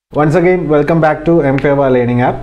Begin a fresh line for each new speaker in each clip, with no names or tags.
once again welcome back to M favour learning app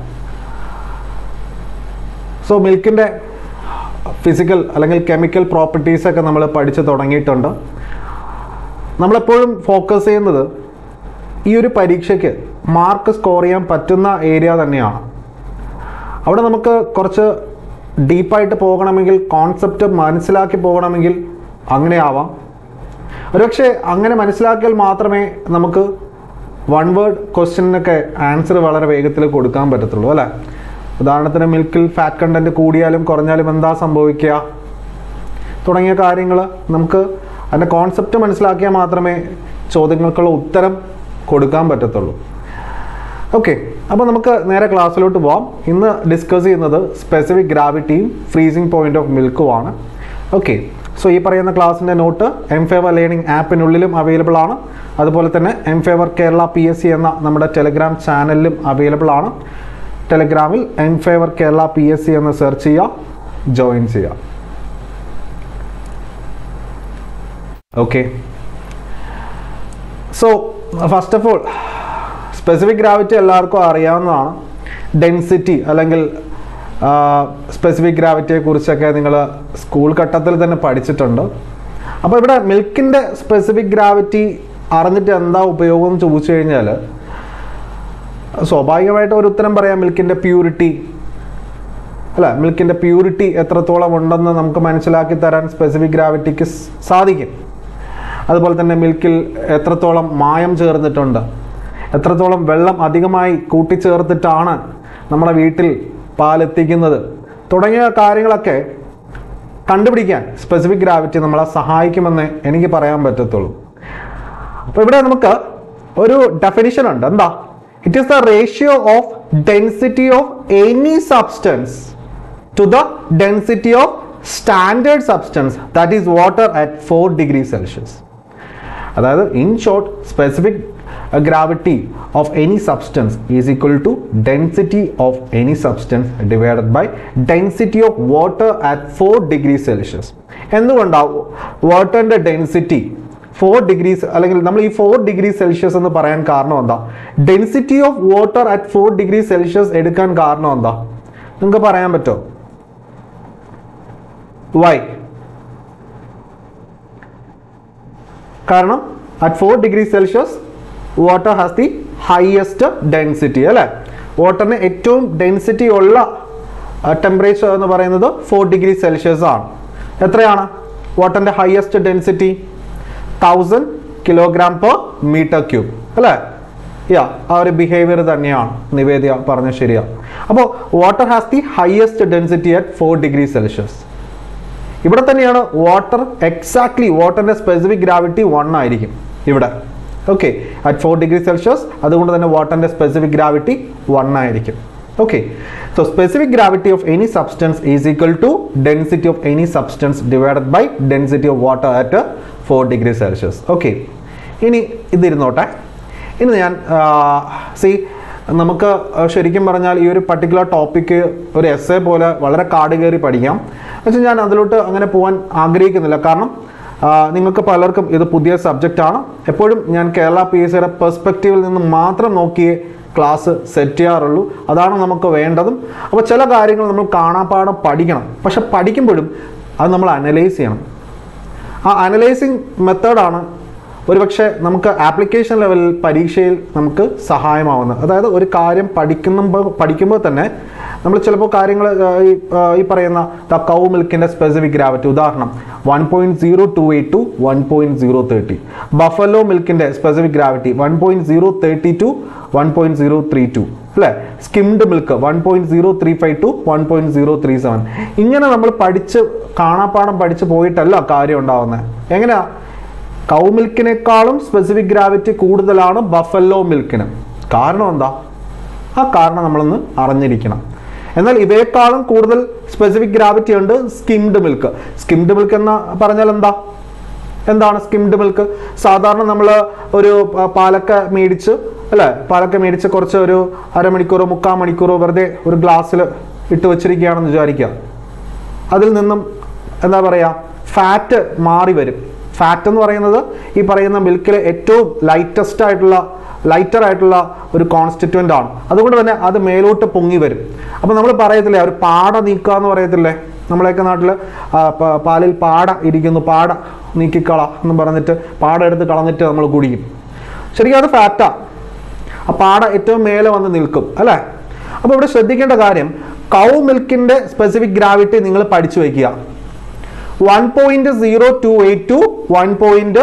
so മിൽക്കിൻ്റെ physical അല്ലെങ്കിൽ chemical properties ഒക്കെ നമ്മൾ പഠിച്ചു തുടങ്ങിയിട്ടുണ്ട് നമ്മളെപ്പോഴും ഫോക്കസ് ചെയ്യുന്നത് ഈ ഒരു പരീക്ഷയ്ക്ക് മാർക്ക് സ്കോർ ചെയ്യാൻ പറ്റുന്ന ഏരിയ തന്നെയാണ് അവിടെ നമുക്ക് കുറച്ച് ഡീപ്പായിട്ട് പോകണമെങ്കിൽ കോൺസെപ്റ്റ് മനസ്സിലാക്കി പോകണമെങ്കിൽ അങ്ങനെ ആവാം ഒരുപക്ഷെ അങ്ങനെ മനസ്സിലാക്കിയാൽ മാത്രമേ നമുക്ക് വൺ വേർഡ് ക്വസ്റ്റ്യനൊക്കെ ആൻസർ വളരെ വേഗത്തിൽ കൊടുക്കാൻ പറ്റത്തുള്ളൂ അല്ലേ ഉദാഹരണത്തിന് മിൽക്കിൽ ഫാറ്റ് കണ്ടൻറ്റ് കൂടിയാലും കുറഞ്ഞാലും എന്താ സംഭവിക്കുക തുടങ്ങിയ കാര്യങ്ങൾ നമുക്ക് അതിൻ്റെ കോൺസെപ്റ്റ് മനസ്സിലാക്കിയാൽ മാത്രമേ ചോദ്യങ്ങൾക്കുള്ള ഉത്തരം കൊടുക്കാൻ പറ്റത്തുള്ളൂ ഓക്കെ അപ്പോൾ നമുക്ക് നേരെ ക്ലാസ്സിലോട്ട് പോവാം ഇന്ന് ഡിസ്കസ് ചെയ്യുന്നത് സ്പെസിഫിക് ഗ്രാവിറ്റിയും ഫ്രീസിംഗ് പോയിന്റ് ഓഫ് മിൽക്കുമാണ് ഓക്കെ സോ ഈ പറയുന്ന ക്ലാസ്സിൻ്റെ നോട്ട് എം ഫേവർ ലേണിംഗ് ആപ്പിനുള്ളിലും അവൈലബിൾ ആണ് അതുപോലെ തന്നെ M favour Kerala P S C എന്ന നമ്മുടെ ടെലഗ്രാം ചാനലിലും അവൈലബിൾ ആണ് ടെലഗ്രാമിൽ M favour Kerala P S C എന്ന് സെർച്ച് ചെയ്യുക ജോയിൻ ചെയ്യുക okay so first of all specific gravity എല്ലാവർക്കും അറിയാവുന്നതാണ് ഡെൻസിറ്റി അല്ലെങ്കിൽ സ്പെസിഫിക് ഗ്രാവിറ്റിയെ കുറിച്ചൊക്കെ നിങ്ങൾ സ്കൂൾ ഘട്ടത്തിൽ തന്നെ പഠിച്ചിട്ടുണ്ട് അപ്പോൾ ഇവിടെ മിൽക്കിൻ്റെ സ്പെസിഫിക് ഗ്രാവിറ്റി അറിഞ്ഞിട്ട് എന്താ ഉപയോഗം എന്ന് ചോദിച്ചു കഴിഞ്ഞാൽ സ്വാഭാവികമായിട്ട് ഒരു ഉത്തരം പറയാം മിൽക്കിൻ്റെ പ്യൂരിറ്റി അല്ല മിൽക്കിൻ്റെ പ്യൂരിറ്റി എത്രത്തോളം ഉണ്ടെന്ന് നമുക്ക് മനസ്സിലാക്കി തരാൻ സ്പെസിഫിക് ഗ്രാവിറ്റിക്ക് സാധിക്കും അതുപോലെ തന്നെ മിൽക്കിൽ എത്രത്തോളം മായം ചേർന്നിട്ടുണ്ട് എത്രത്തോളം വെള്ളം അധികമായി കൂട്ടിച്ചേർത്തിട്ടാണ് നമ്മുടെ വീട്ടിൽ പാലെത്തിക്കുന്നത് തുടങ്ങിയ കാര്യങ്ങളൊക്കെ കണ്ടുപിടിക്കാൻ സ്പെസിഫിക് ഗ്രാവിറ്റി നമ്മളെ സഹായിക്കുമെന്ന് എനിക്ക് പറയാൻ പറ്റത്തുള്ളൂ അപ്പോൾ ഇവിടെ നമുക്ക് ഒരു ഡെഫിനിഷൻ ഉണ്ട് എന്താ it is the ratio of density of any substance to the density of standard substance that is water at four degree Celsius അതായത് in short specific gravity of any substance is equal to density of any substance divided by density of water at four degree Celsius എന്തുകൊണ്ടാവും വാട്ടറിൻ്റെ density four degrees അല്ലെങ്കിൽ നമ്മൾ ഈ four degree Celsius എന്ന് പറയാൻ കാരണം എന്താ density of water at four degree Celsius എടുക്കാൻ കാരണം എന്താ നിങ്ങൾക്ക് പറയാൻ പറ്റുമോ വൈ കാരണം at four degree Celsius water has the highest density അല്ലേ വാട്ടറിന് ഏറ്റവും ഡെൻസിറ്റി ഉള്ള ടെമ്പറേച്ചർ എന്ന് പറയുന്നത് ഫോർ ഡിഗ്രി സെൽഷ്യസ് ആണ് എത്രയാണ് വാട്ടറിൻ്റെ highest density thousand kilogram per metre cube അല്ലേ യാ ആ ഒരു ബിഹേവിയർ തന്നെയാണ് നിവേദ്യ പറഞ്ഞ ശരിയാണ് അപ്പോൾ water has the highest density at four degree Celsius ഇവിടെ തന്നെയാണ് വാട്ടർ എക്സാക്ട്ലി വാട്ടറിന്റെ സ്പെസിഫിക് ഗ്രാവിറ്റി വൺ ആയിരിക്കും ഇവിടെ okay at four degree Celsius അതുകൊണ്ട് തന്നെ വാട്ടറിന്റെ സ്പെസിഫിക് ഗ്രാവിറ്റി വൺ ആയിരിക്കും okay so specific gravity of any substance is equal to density of any substance divided by density of water at four degree Celsius okay ഇനി ഇതിരുന്നോട്ടെ ഇനി ഞാൻ C നമുക്ക് ശരിക്കും പറഞ്ഞാൽ ഈ ഒരു പർട്ടിക്കുലർ ടോപ്പിക്ക് ഒരു എസ് എ പോലെ വളരെ കാട് കയറി പഠിക്കാം പക്ഷെ ഞാൻ അതിലോട്ട് അങ്ങനെ പോകാൻ ആഗ്രഹിക്കുന്നില്ല കാരണം ആ, നിങ്ങൾക്ക് പലർക്കും ഇത് പുതിയ സബ്ജക്റ്റാണ് എപ്പോഴും ഞാൻ കേരള പി എസ് സിയുടെ പെർസ്പെക്റ്റീവിൽ നിന്ന് മാത്രം നോക്കിയേ ക്ലാസ് സെറ്റ് ചെയ്യാറുള്ളൂ അതാണ് നമുക്ക് വേണ്ടതും അപ്പോൾ ചില കാര്യങ്ങൾ നമ്മൾ കാണാപ്പാടം പഠിക്കണം പക്ഷെ പഠിക്കുമ്പോഴും അത് നമ്മൾ അനലൈസ് ചെയ്യണം ആ അനലൈസിങ് മെത്തേഡാണ് ഒരുപക്ഷെ നമുക്ക് ആപ്ലിക്കേഷൻ ലെവലിൽ പരീക്ഷയിൽ നമുക്ക് സഹായമാവുന്നത് അതായത് ഒരു കാര്യം പഠിക്കുമ്പോൾ പഠിക്കുമ്പോൾ തന്നെ നമ്മൾ ചിലപ്പോൾ കാര്യങ്ങൾ ഈ ആ, ഈ പറയുന്ന ദ കൗ മിൽക്കിൻ്റെ സ്പെസിഫിക് ഗ്രാവിറ്റി ഉദാഹരണം one point zero two eight to one point zero thirty buffalo മിൽക്കിൻ്റെ specific gravity one point zero thirty to one point zero three two അല്ലേ skimmed milk one point zero three five to one point zero three seven ഇങ്ങനെ നമ്മൾ പഠിച്ച് കാണാപ്പാടം പഠിച്ച് പോയിട്ടല്ല കാര്യം ഉണ്ടാവുന്നത് എങ്ങനെയാ കൗ മിൽക്കിനേക്കാളും സ്പെസിഫിക് ഗ്രാവിറ്റി കൂടുതലാണ് ബഫല്ലോ മിൽക്കിന് കാരണം എന്താ ആ കാരണം നമ്മളൊന്ന് അറിഞ്ഞിരിക്കണം എന്നാൽ ഇവയെക്കാളും കൂടുതൽ സ്പെസിഫിക് ഗ്രാവിറ്റി ഉണ്ട് സ്കിംഡ് മിൽക്ക് സ്കിംഡ് മിൽക്ക് എന്ന് പറഞ്ഞാൽ എന്താ എന്താണ് സ്കിംഡ് മിൽക്ക് സാധാരണ നമ്മൾ ഒരു പ- പാലക്ക മേടിച്ച് അല്ലേ പാലക്ക മേടിച്ച് കുറച്ച് ഒരു അരമണിക്കൂറോ മുക്കാൽ മണിക്കൂറോ വെറുതെ ഒരു ഗ്ലാസ്സിൽ ഇട്ട് വെച്ചിരിക്കുകയാണെന്ന് വിചാരിക്കുക അതിൽ നിന്നും എന്താ പറയുക ഫാറ്റ് മാറി വരും ഫാറ്റ് എന്ന് പറയുന്നത് ഈ പറയുന്ന മിൽക്കിലെ ഏറ്റവും ലൈറ്റസ്റ്റ് ആയിട്ടുള്ള ലൈറ്റർ ആയിട്ടുള്ള ഒരു കോൺസ്റ്റിറ്റ്വൻ്റ് ആണ് അതുകൊണ്ട് തന്നെ അത് മേലോട്ട് പൊങ്ങി വരും അപ്പോൾ നമ്മൾ പറയത്തില്ലേ ഒരു പാട നീക്കുക എന്ന് പറയത്തില്ലേ നമ്മളെയൊക്കെ നാട്ടിൽ പാലിൽ പാട ഇരിക്കുന്നു പാട നീക്കിക്കള എന്ന് പറഞ്ഞിട്ട് പാട എടുത്ത് കളഞ്ഞിട്ട് നമ്മൾ കുടിക്കും ശരിക്കും അത് ഫാറ്റാ ആ പാട ഏറ്റവും മേലെ വന്ന് നിൽക്കും അല്ലേ അപ്പോൾ ഇവിടെ ശ്രദ്ധിക്കേണ്ട കാര്യം കൗ മിൽക്കിന്റെ സ്പെസിഫിക് ഗ്രാവിറ്റി നിങ്ങൾ പഠിച്ചു വയ്ക്കുക one point zero two eight to one point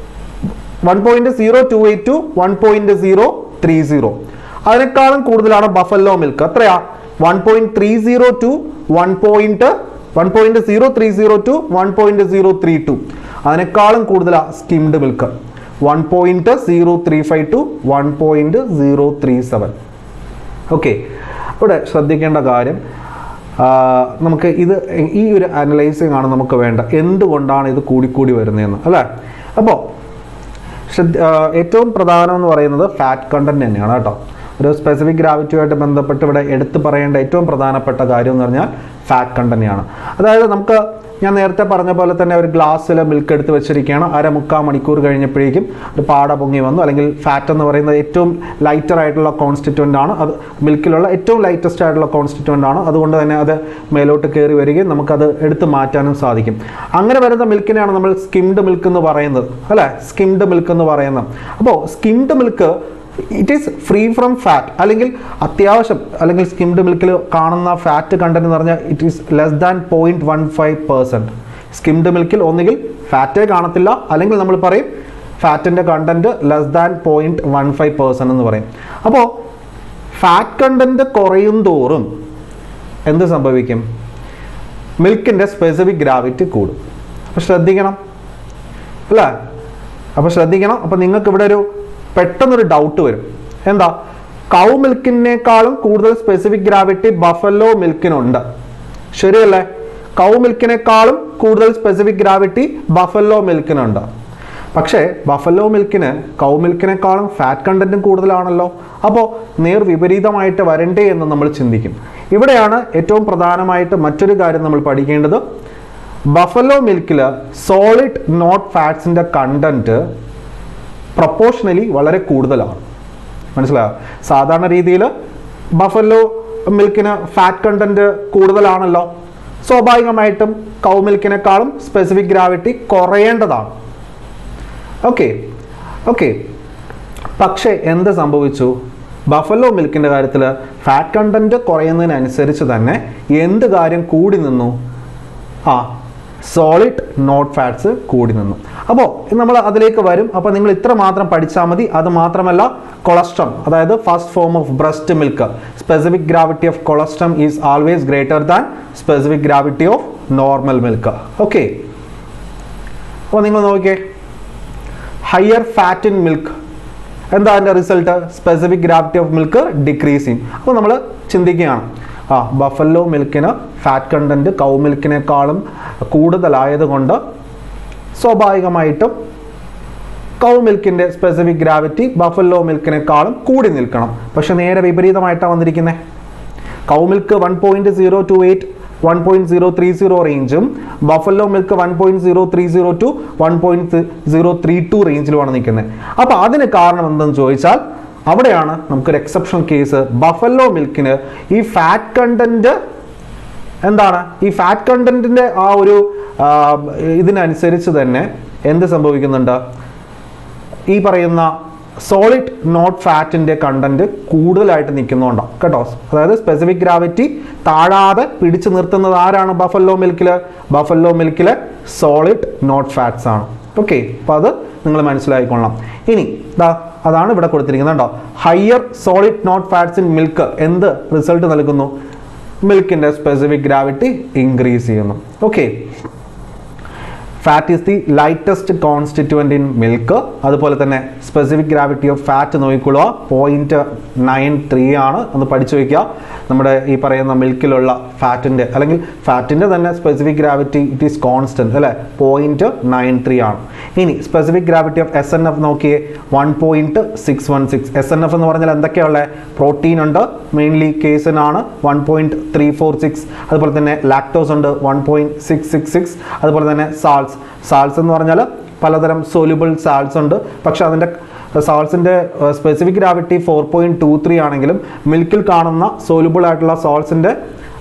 one point zero two eight to one point zero three zero അതിനേക്കാളും കൂടുതലാണ് ബഫല്ലോ മിൽക്ക് എത്രയാ one point three zero to one point one point zero three zero to one point zero three two അതിനേക്കാളും കൂടുതലാണ് skimmed milk one point zero three five to one point zero three seven okay ഇവിടെ ശ്രദ്ധിക്കേണ്ട കാര്യം ആ, നമുക്ക് ഇത് ഈ ഒരു അനലൈസിങ് ആണ് നമുക്ക് വേണ്ട എന്തുകൊണ്ടാണ് ഇത് കൂടിക്കൂടി വരുന്നതെന്ന് അല്ലേ അപ്പോൾ ശ്രദ്ധ ആ, ഏറ്റവും പ്രധാനം എന്ന് പറയുന്നത് ഫാറ്റ് കണ്ടന്റ് തന്നെയാണ് കേട്ടോ ഒരു സ്പെസിഫിക് ഗ്രാവിറ്റിയുമായിട്ട് ബന്ധപ്പെട്ട് ഇവിടെ എടുത്തു പറയേണ്ട ഏറ്റവും പ്രധാനപ്പെട്ട കാര്യം എന്ന് പറഞ്ഞാൽ ഫാറ്റ് കണ്ടന്റാണ് അതായത് നമുക്ക് ഞാൻ നേരത്തെ പറഞ്ഞ പോലെ തന്നെ ഒരു ഗ്ലാസ്സിൽ മിൽക്ക് എടുത്ത് വെച്ചിരിക്കുകയാണ് അര മുക്കാൽ മണിക്കൂർ കഴിഞ്ഞപ്പോഴേക്കും ഒരു പാട പൊങ്ങി വന്നു അല്ലെങ്കിൽ ഫാറ്റ് എന്ന് പറയുന്നത് ഏറ്റവും ലൈറ്റർ ആയിട്ടുള്ള കോൺസ്റ്റിറ്റ്വൻ്റ് ആണ് അത് മിൽക്കിലുള്ള ഏറ്റവും ലൈറ്റസ്റ്റ് ആയിട്ടുള്ള കോൺസ്റ്റിറ്റ്വൻ്റ് ആണ് അതുകൊണ്ട് തന്നെ അത് മേലോട്ട് കയറി വരികയും നമുക്കത് എടുത്ത് മാറ്റാനും സാധിക്കും അങ്ങനെ വരുന്ന മിൽക്കിനെയാണ് നമ്മൾ സ്കിംഡ് മിൽക്ക് എന്ന് പറയുന്നത് അല്ലേ സ്കിംഡ് മിൽക്ക് എന്ന് പറയുന്നത് അപ്പോൾ skimmed milk it is free from fat അല്ലെങ്കിൽ അത്യാവശ്യം അല്ലെങ്കിൽ സ്കിംഡ് മിൽക്കിൽ കാണുന്ന ഫാറ്റ് കണ്ടന്റ് എന്ന് പറഞ്ഞാൽ it is less than point one five percent skimmed മിൽക്കിൽ ഒന്നുകിൽ ഫാറ്റേ കാണത്തില്ല അല്ലെങ്കിൽ നമ്മൾ പറയും ഫാറ്റിൻ്റെ content less than point one five percent എന്ന് പറയും അപ്പോൾ ഫാറ്റ് കണ്ടന്റ് കുറയും തോറും എന്ത് സംഭവിക്കും മിൽക്കിൻ്റെ സ്പെസിഫിക് ഗ്രാവിറ്റി കൂടും അപ്പോൾ ശ്രദ്ധിക്കണം അല്ലേ അപ്പോൾ ശ്രദ്ധിക്കണം അപ്പോൾ നിങ്ങൾക്ക് ഇവിടെ ഒരു പെട്ടെന്നൊരു ഡൗട്ട് വരും എന്താ കൗ മിൽക്കിനേക്കാളും കൂടുതൽ സ്പെസിഫിക് ഗ്രാവിറ്റി ബഫല്ലോ മിൽക്കിനുണ്ട് ശരിയല്ലേ കൗ മിൽക്കിനേക്കാളും കൂടുതൽ സ്പെസിഫിക് ഗ്രാവിറ്റി ബഫല്ലോ മിൽക്കിനുണ്ട് പക്ഷേ ബഫല്ലോ മിൽക്കിന് കൗ മിൽക്കിനേക്കാളും ഫാറ്റ് കണ്ടന്റും കൂടുതലാണല്ലോ അപ്പോൾ നേർ വിപരീതമായിട്ട് വരണ്ടേ എന്ന് നമ്മൾ ചിന്തിക്കും ഇവിടെയാണ് ഏറ്റവും പ്രധാനമായിട്ട് മറ്റൊരു കാര്യം നമ്മൾ പഠിക്കേണ്ടത് ബഫല്ലോ മിൽക്കിൽ സോളിഡ് നോട്ട് ഫാറ്റ്സിൻ്റെ കണ്ടന്റ് പ്രൊപ്പോർഷണലി വളരെ കൂടുതലാണ് മനസ്സിലായോ സാധാരണ രീതിയിൽ ബഫല്ലോ മിൽക്കിന് ഫാറ്റ് കണ്ടന്റ് കൂടുതലാണല്ലോ സ്വാഭാവികമായിട്ടും കൗ മിൽക്കിനേക്കാളും സ്പെസിഫിക് ഗ്രാവിറ്റി കുറയേണ്ടതാണ് ഓക്കെ ഓക്കെ പക്ഷേ എന്ത് സംഭവിച്ചു ബഫല്ലോ മിൽക്കിൻ്റെ കാര്യത്തിൽ ഫാറ്റ് കണ്ടന്റ് കുറയുന്നതിനനുസരിച്ച് തന്നെ എന്ത് കാര്യം കൂടി നിന്നു ആ സോളിഡ് നോട്ട് ഫാറ്റ്സ് കൂടി നിന്നു അപ്പോൾ നമ്മൾ അതിലേക്ക് വരും അപ്പോൾ നിങ്ങൾ ഇത്ര മാത്രം പഠിച്ചാൽ മതി അത് മാത്രമല്ല കൊളസ്ട്രം അതായത് first form of breast milk specific gravity of colostrum is always greater than specific gravity of normal milk okay അപ്പോൾ നിങ്ങൾ നോക്കിയേ ഹയർ ഫാറ്റ് ഇൻ മിൽക്ക് എന്താ അതിൻ്റെ result specific gravity of milk decreasing അപ്പോൾ നമ്മൾ ചിന്തിക്കുകയാണ് ആ ബഫല്ലോ മിൽക്കിന് ഫാറ്റ് കണ്ടന്റ് കൗ മിൽക്കിനേക്കാളും കൂടുതലായതുകൊണ്ട് സ്വാഭാവികമായിട്ടും കൗ മിൽക്കിൻ്റെ സ്പെസിഫിക് ഗ്രാവിറ്റി ബഫല്ലോ മിൽക്കിനേക്കാളും കൂടി നിൽക്കണം പക്ഷെ നേരെ വിപരീതമായിട്ടാണ് വന്നിരിക്കുന്നത് cow milk one point zero two eight one point zero three zero റേഞ്ചും buffalo milk one point zero three zero to one point zero three two റേഞ്ചിലുമാണ് നിൽക്കുന്നത് അപ്പോൾ അതിന് കാരണം എന്തെന്ന് ചോദിച്ചാൽ അവിടെയാണ് നമുക്കൊരു എക്സെപ്ഷണൽ കേസ് ബഫല്ലോ മിൽക്കിന് ഈ ഫാറ്റ് കണ്ടന്റ് എന്താണ് ഈ ഫാറ്റ് കണ്ടന്റിന്റെ ആ ഒരു ആ, ഇതിനനുസരിച്ച് തന്നെ എന്ത് സംഭവിക്കുന്നുണ്ട് ഈ പറയുന്ന സോളിഡ് നോട്ട് ഫാറ്റിന്റെ കണ്ടന്റ് കൂടുതലായിട്ട് നിൽക്കുന്നുണ്ടാവും കേട്ടോ അതായത് സ്പെസിഫിക് ഗ്രാവിറ്റി താഴാതെ പിടിച്ചു നിർത്തുന്നത് ആരാണ് ബഫല്ലോ മിൽക്കിൽ ബഫല്ലോ മിൽക്കിലെ സോളിഡ് നോട്ട് ഫാറ്റ്സ് ആണ് ഓക്കെ അപ്പോൾ അത് നിങ്ങൾ മനസ്സിലാക്കിക്കൊള്ളാം ഇനി ദാ അതാണ് ഇവിടെ കൊടുത്തിരിക്കുന്നത് കേട്ടോ higher solid not fats in milk എന്ത് റിസൾട്ട് നൽകുന്നു മിൽക്കിന്റെ സ്പെസിഫിക് ഗ്രാവിറ്റി ഇൻക്രീസ് ചെയ്യുന്നു okay fat is the lightest constituent in milk അതുപോലെ തന്നെ സ്പെസിഫിക് ഗ്രാവിറ്റി ഓഫ് ഫാറ്റ് നോക്കിക്കൊള്ളുക പോയിന്റ് നയൻ ത്രീ ആണ് ഒന്ന് പഠിച്ചു വയ്ക്കുക നമ്മുടെ ഈ പറയുന്ന മിൽക്കിലുള്ള ഫാറ്റിൻ്റെ അല്ലെങ്കിൽ ഫാറ്റിൻ്റെ തന്നെ specific gravity it is constant അല്ലേ പോയിന്റ് നയൻ ത്രീ ആണ് ഇനി specific gravity of S N F നോക്കിയേ one point six one six S N F എന്ന് പറഞ്ഞാൽ എന്തൊക്കെയുള്ള പ്രോട്ടീൻ ഉണ്ട് മെയിൻലി കേസിനാണ് one point three four six അതുപോലെ തന്നെ ലാക്ടോസ് ഉണ്ട് one point six six six അതുപോലെ തന്നെ സാൾസ് സാൾസ് എന്ന് പറഞ്ഞാൽ പലതരം സൊല്യൂബിൾ സാൾട്സ് ഉണ്ട് പക്ഷെ അതിൻ്റെ സോൾസിൻ്റെ specific gravity four point two three ആണെങ്കിലും മിൽക്കിൽ കാണുന്ന സോലുബിൾ ആയിട്ടുള്ള സോൾസിൻ്റെ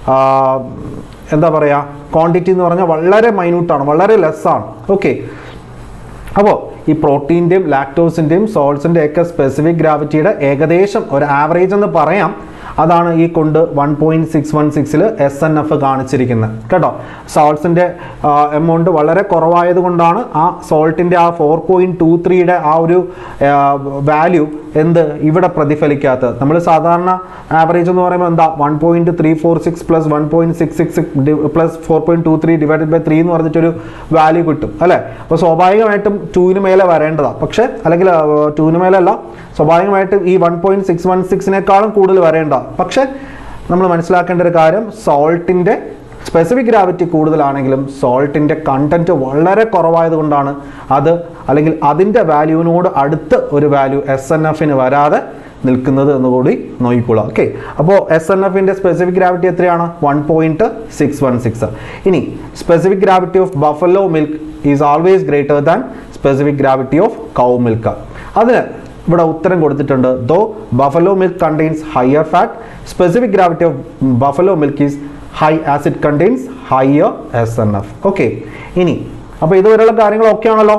എന്താ പറയുക ക്വാണ്ടിറ്റി എന്ന് പറഞ്ഞാൽ വളരെ മൈന്യൂട്ടാണ് വളരെ ലെസ്സാണ് ഓക്കെ അപ്പോൾ ഈ പ്രോട്ടീൻ്റെയും ലാക്ടോസിൻ്റെയും സോൾസിൻ്റെ ഒക്കെ സ്പെസിഫിക് ഗ്രാവിറ്റിയുടെ ഏകദേശം ഒരു ആവറേജ് എന്ന് പറയാം അതാണ് ഈ കൊണ്ട് വൺ പോയിൻറ്റ് സിക്സ് വൺ സിക്സിൽ എസ് എൻ എഫ് കാണിച്ചിരിക്കുന്നത് കേട്ടോ സോൾട്സിൻ്റെ എമൗണ്ട് വളരെ കുറവായത് കൊണ്ടാണ് ആ സോൾട്ടിൻ്റെ ആ ഫോർ പോയിൻറ്റ് ടു ത്രീയുടെ ആ ഒരു വാല്യൂ എന്ത് ഇവിടെ പ്രതിഫലിക്കാത്തത് നമ്മൾ സാധാരണ ആവറേജ് എന്ന് പറയുമ്പോൾ എന്താ one point three four six plus one point six six plus four point two three divided by three എന്ന് പറഞ്ഞിട്ടൊരു വാല്യൂ കിട്ടും അല്ലേ അപ്പോൾ സ്വാഭാവികമായിട്ടും ടൂവിന് മേലെ വരേണ്ടതാണ് പക്ഷേ അല്ലെങ്കിൽ ടൂവിന് മേലെ അല്ല സ്വാഭാവികമായിട്ടും ഈ വൺ പോയിൻറ്റ് സിക്സ് വൺ സിക്സിനേക്കാളും കൂടുതൽ വരേണ്ടതാണ് പക്ഷേ നമ്മൾ മനസ്സിലാക്കേണ്ട ഒരു കാര്യം സോൾട്ടിൻ്റെ സ്പെസിഫിക് ഗ്രാവിറ്റി കൂടുതലാണെങ്കിലും സോൾട്ടിൻ്റെ കണ്ടൻറ്റ് വളരെ കുറവായതുകൊണ്ടാണ് അത് അല്ലെങ്കിൽ അതിൻ്റെ വാല്യൂവിനോട് അടുത്ത് ഒരു വാല്യൂ എസ് എൻ എഫിന് വരാതെ നിൽക്കുന്നത് എന്ന് കൂടി നോക്കിക്കൊള്ളാം ഓക്കെ അപ്പോൾ എസ് എൻ എഫിൻ്റെ സ്പെസിഫിക് ഗ്രാവിറ്റി എത്രയാണ് one point six one six ഇനി specific gravity of buffalo milk is always greater than specific gravity of cow milk അതിന് ഇവിടെ ഉത്തരം കൊടുത്തിട്ടുണ്ട് though buffalo milk contains higher fat specific gravity of buffalo milk is high as it contains higher S N F okay ഇനി അപ്പോൾ ഇതുവരെയുള്ള കാര്യങ്ങൾ okay ആണല്ലോ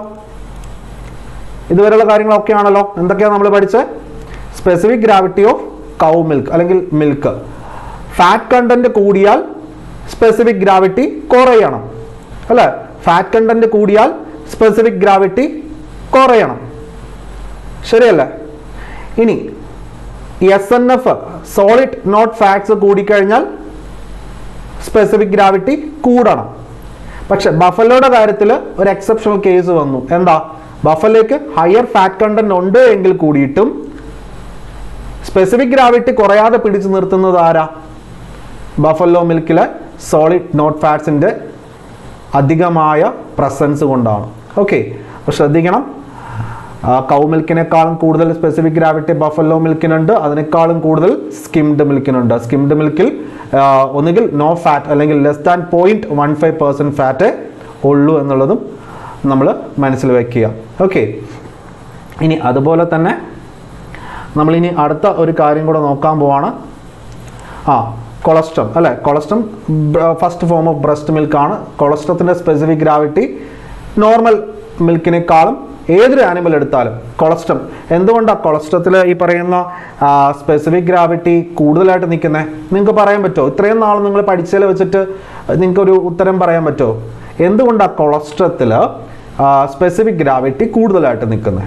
ഇതുവരെയുള്ള കാര്യങ്ങൾ ഓക്കെ ആണല്ലോ എന്തൊക്കെയാണ് നമ്മൾ പഠിച്ചത് specific gravity of cow milk അല്ലെങ്കിൽ മിൽക്ക് ഫാറ്റ് കണ്ടന്റ് കൂടിയാൽ സ്പെസിഫിക് ഗ്രാവിറ്റി കുറയണം അല്ലേ ഫാറ്റ് കണ്ടന്റ് കൂടിയാൽ സ്പെസിഫിക് ഗ്രാവിറ്റി കുറയണം ശരിയല്ലേ ഇനി S N F solid not fats കൂടിക്കഴിഞ്ഞാൽ സ്പെസിഫിക് ഗ്രാവിറ്റി കൂടണം പക്ഷെ ബഫലോയുടെ കാര്യത്തിൽ ഒരു എക്സെപ്ഷണൽ കേസ് വന്നു എന്താ ബഫലേക്ക് ഹയർ ഫാറ്റ് കണ്ടന്റ് ഉണ്ട് എങ്കിൽ കൂടിയിട്ടും സ്പെസിഫിക് ഗ്രാവിറ്റി കുറയാതെ പിടിച്ചു നിർത്തുന്നത് ആരാ ബഫല്ലോ മിൽക്കിലെ സോളിഡ് നോട്ട് ഫാറ്റ്സിൻ്റെ അധികമായ പ്രസൻസ് കൊണ്ടാണ് ഓക്കെ അപ്പോൾ ശ്രദ്ധിക്കണം കൗ മിൽക്കിനേക്കാളും കൂടുതൽ സ്പെസിഫിക് ഗ്രാവിറ്റി ബഫല്ലോ മിൽക്കിനുണ്ട് അതിനേക്കാളും കൂടുതൽ സ്കിംഡ് മിൽക്കിനുണ്ട് സ്കിംഡ് മിൽക്കിൽ ഒന്നുകിൽ നോ ഫാറ്റ് അല്ലെങ്കിൽ less than point one five percent fat ഉള്ളൂ എന്നുള്ളതും നമ്മൾ മനസ്സിൽ വയ്ക്കുക ഓക്കെ ഇനി അതുപോലെ തന്നെ നമ്മളിനി അടുത്ത ഒരു കാര്യം കൂടെ നോക്കാൻ പോവാണ് ആ കൊളസ്ട്രം അല്ലേ colostrum first form of breast മിൽക്കാണ് കൊളസ്ട്രത്തിൻ്റെ സ്പെസിഫിക് ഗ്രാവിറ്റി നോർമൽ മിൽക്കിനേക്കാളും ഏതൊരു ആനിമൽ എടുത്താലും കൊളസ്ട്രം എന്തുകൊണ്ടാണ് കൊളസ്ട്രത്തിൽ ഈ പറയുന്ന സ്പെസിഫിക് ഗ്രാവിറ്റി കൂടുതലായിട്ട് നിൽക്കുന്നത് നിങ്ങൾക്ക് പറയാൻ പറ്റുമോ ഇത്രയും നാൾ നിങ്ങൾ പഠിച്ചതിൽ വെച്ചിട്ട് നിങ്ങൾക്കൊരു ഉത്തരം പറയാൻ പറ്റുമോ എന്തുകൊണ്ടാണ് കൊളസ്ട്രത്തിൽ സ്പെസിഫിക് ഗ്രാവിറ്റി കൂടുതലായിട്ട് നിൽക്കുന്നത്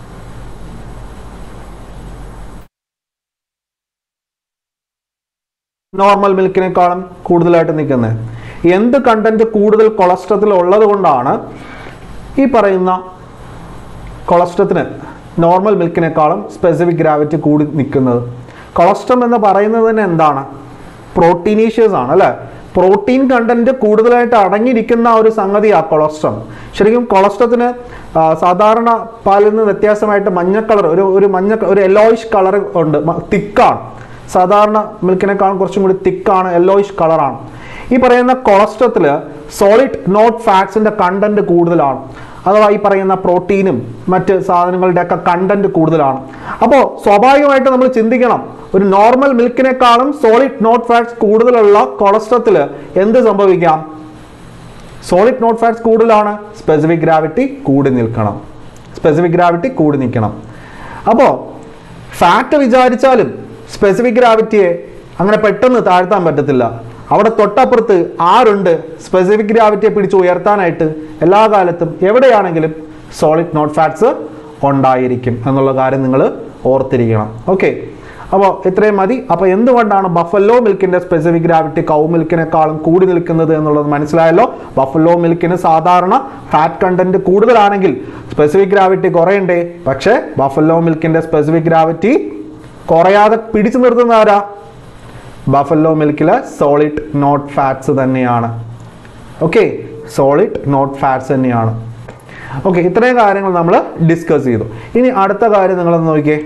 നോർമൽ മിൽക്കിനേക്കാളും കൂടുതലായിട്ട് നിൽക്കുന്നത് എന്ത് കണ്ടന്റ് കൂടുതൽ കൊളസ്ട്രത്തിൽ ഉള്ളത് കൊണ്ടാണ് ഈ പറയുന്ന കൊളസ്ട്രത്തിന് നോർമൽ മിൽക്കിനേക്കാളും സ്പെസിഫിക് ഗ്രാവിറ്റി കൂടി നിൽക്കുന്നത് കൊളസ്ട്രം എന്ന് പറയുന്നത് തന്നെ എന്താണ് പ്രോട്ടീനീഷ്യസ് ആണ് അല്ലേ പ്രോട്ടീൻ കണ്ടന്റ് കൂടുതലായിട്ട് അടങ്ങിയിരിക്കുന്ന ഒരു സംഗതിയാണ് കൊളസ്ട്രം ശരിക്കും കൊളസ്ട്രത്തിന് സാധാരണ പാലിൽ നിന്ന് വ്യത്യാസമായിട്ട് മഞ്ഞ കളർ ഒരു ഒരു മഞ്ഞ ഒരു യെല്ലോയിഷ് കളർ ഉണ്ട് തിക്കാണ് സാധാരണ മിൽക്കിനേക്കാളും കുറച്ചും കൂടി തിക്കാണ് യെല്ലോയിഷ് കളറാണ് ഈ പറയുന്ന കൊളസ്ട്രത്തിൽ സോളിഡ് നോട്ട് ഫാറ്റ്സിന്റെ കണ്ടന്റ് കൂടുതലാണ് അഥവാ ഈ പറയുന്ന പ്രോട്ടീനും മറ്റ് സാധനങ്ങളുടെ ഒക്കെ കണ്ടന്റ് കൂടുതലാണ് അപ്പോൾ സ്വാഭാവികമായിട്ട് നമ്മൾ ചിന്തിക്കണം ഒരു നോർമൽ മിൽക്കിനേക്കാളും സോളിഡ് നോട്ട് ഫാറ്റ്സ് കൂടുതലുള്ള കൊളസ്ട്രത്തിൽ എന്ത് സംഭവിക്കാം സോളിഡ് നോട്ട് ഫാറ്റ്സ് കൂടുതലാണ് സ്പെസിഫിക് ഗ്രാവിറ്റി കൂടി നിൽക്കണം സ്പെസിഫിക് ഗ്രാവിറ്റി കൂടി നിൽക്കണം അപ്പോൾ ഫാറ്റ് വിചാരിച്ചാലും സ്പെസിഫിക് ഗ്രാവിറ്റിയെ അങ്ങനെ പെട്ടെന്ന് താഴ്ത്താൻ പറ്റത്തില്ല അവിടെ തൊട്ടപ്പുറത്ത് ആരുണ്ട് സ്പെസിഫിക് ഗ്രാവിറ്റിയെ പിടിച്ച് ഉയർത്താനായിട്ട് എല്ലാ കാലത്തും എവിടെയാണെങ്കിലും സോളിഡ് നോട്ട് ഫാറ്റ്സ് ഉണ്ടായിരിക്കും എന്നുള്ള കാര്യം നിങ്ങൾ ഓർത്തിരിക്കണം ഓക്കെ അപ്പോൾ ഇത്രയും മതി അപ്പോൾ എന്തുകൊണ്ടാണ് ബഫല്ലോ മിൽക്കിന്റെ സ്പെസിഫിക് ഗ്രാവിറ്റി കൗ മിൽക്കിനേക്കാളും കൂടി നിൽക്കുന്നത് എന്നുള്ളത് മനസ്സിലായല്ലോ ബഫല്ലോ മിൽക്കിന് സാധാരണ ഫാറ്റ് കണ്ടന്റ് കൂടുതലാണെങ്കിൽ സ്പെസിഫിക് ഗ്രാവിറ്റി കുറയണ്ടേ പക്ഷേ ബഫല്ലോ മിൽക്കിന്റെ സ്പെസിഫിക് ഗ്രാവിറ്റി കുറയാതെ പിടിച്ചു നിർത്തുന്ന ആരാ ബഫല്ലോ മിൽക്കിലെ സോളിഡ് നോട്ട് ഫാറ്റ്സ് തന്നെയാണ് ഓക്കെ സോളിഡ് നോട്ട് ഫാറ്റ്സ് തന്നെയാണ് ഓക്കെ ഇത്രയും കാര്യങ്ങൾ നമ്മൾ ഡിസ്കസ് ചെയ്തു ഇനി അടുത്ത കാര്യം നിങ്ങളൊന്ന് നോക്കിയേ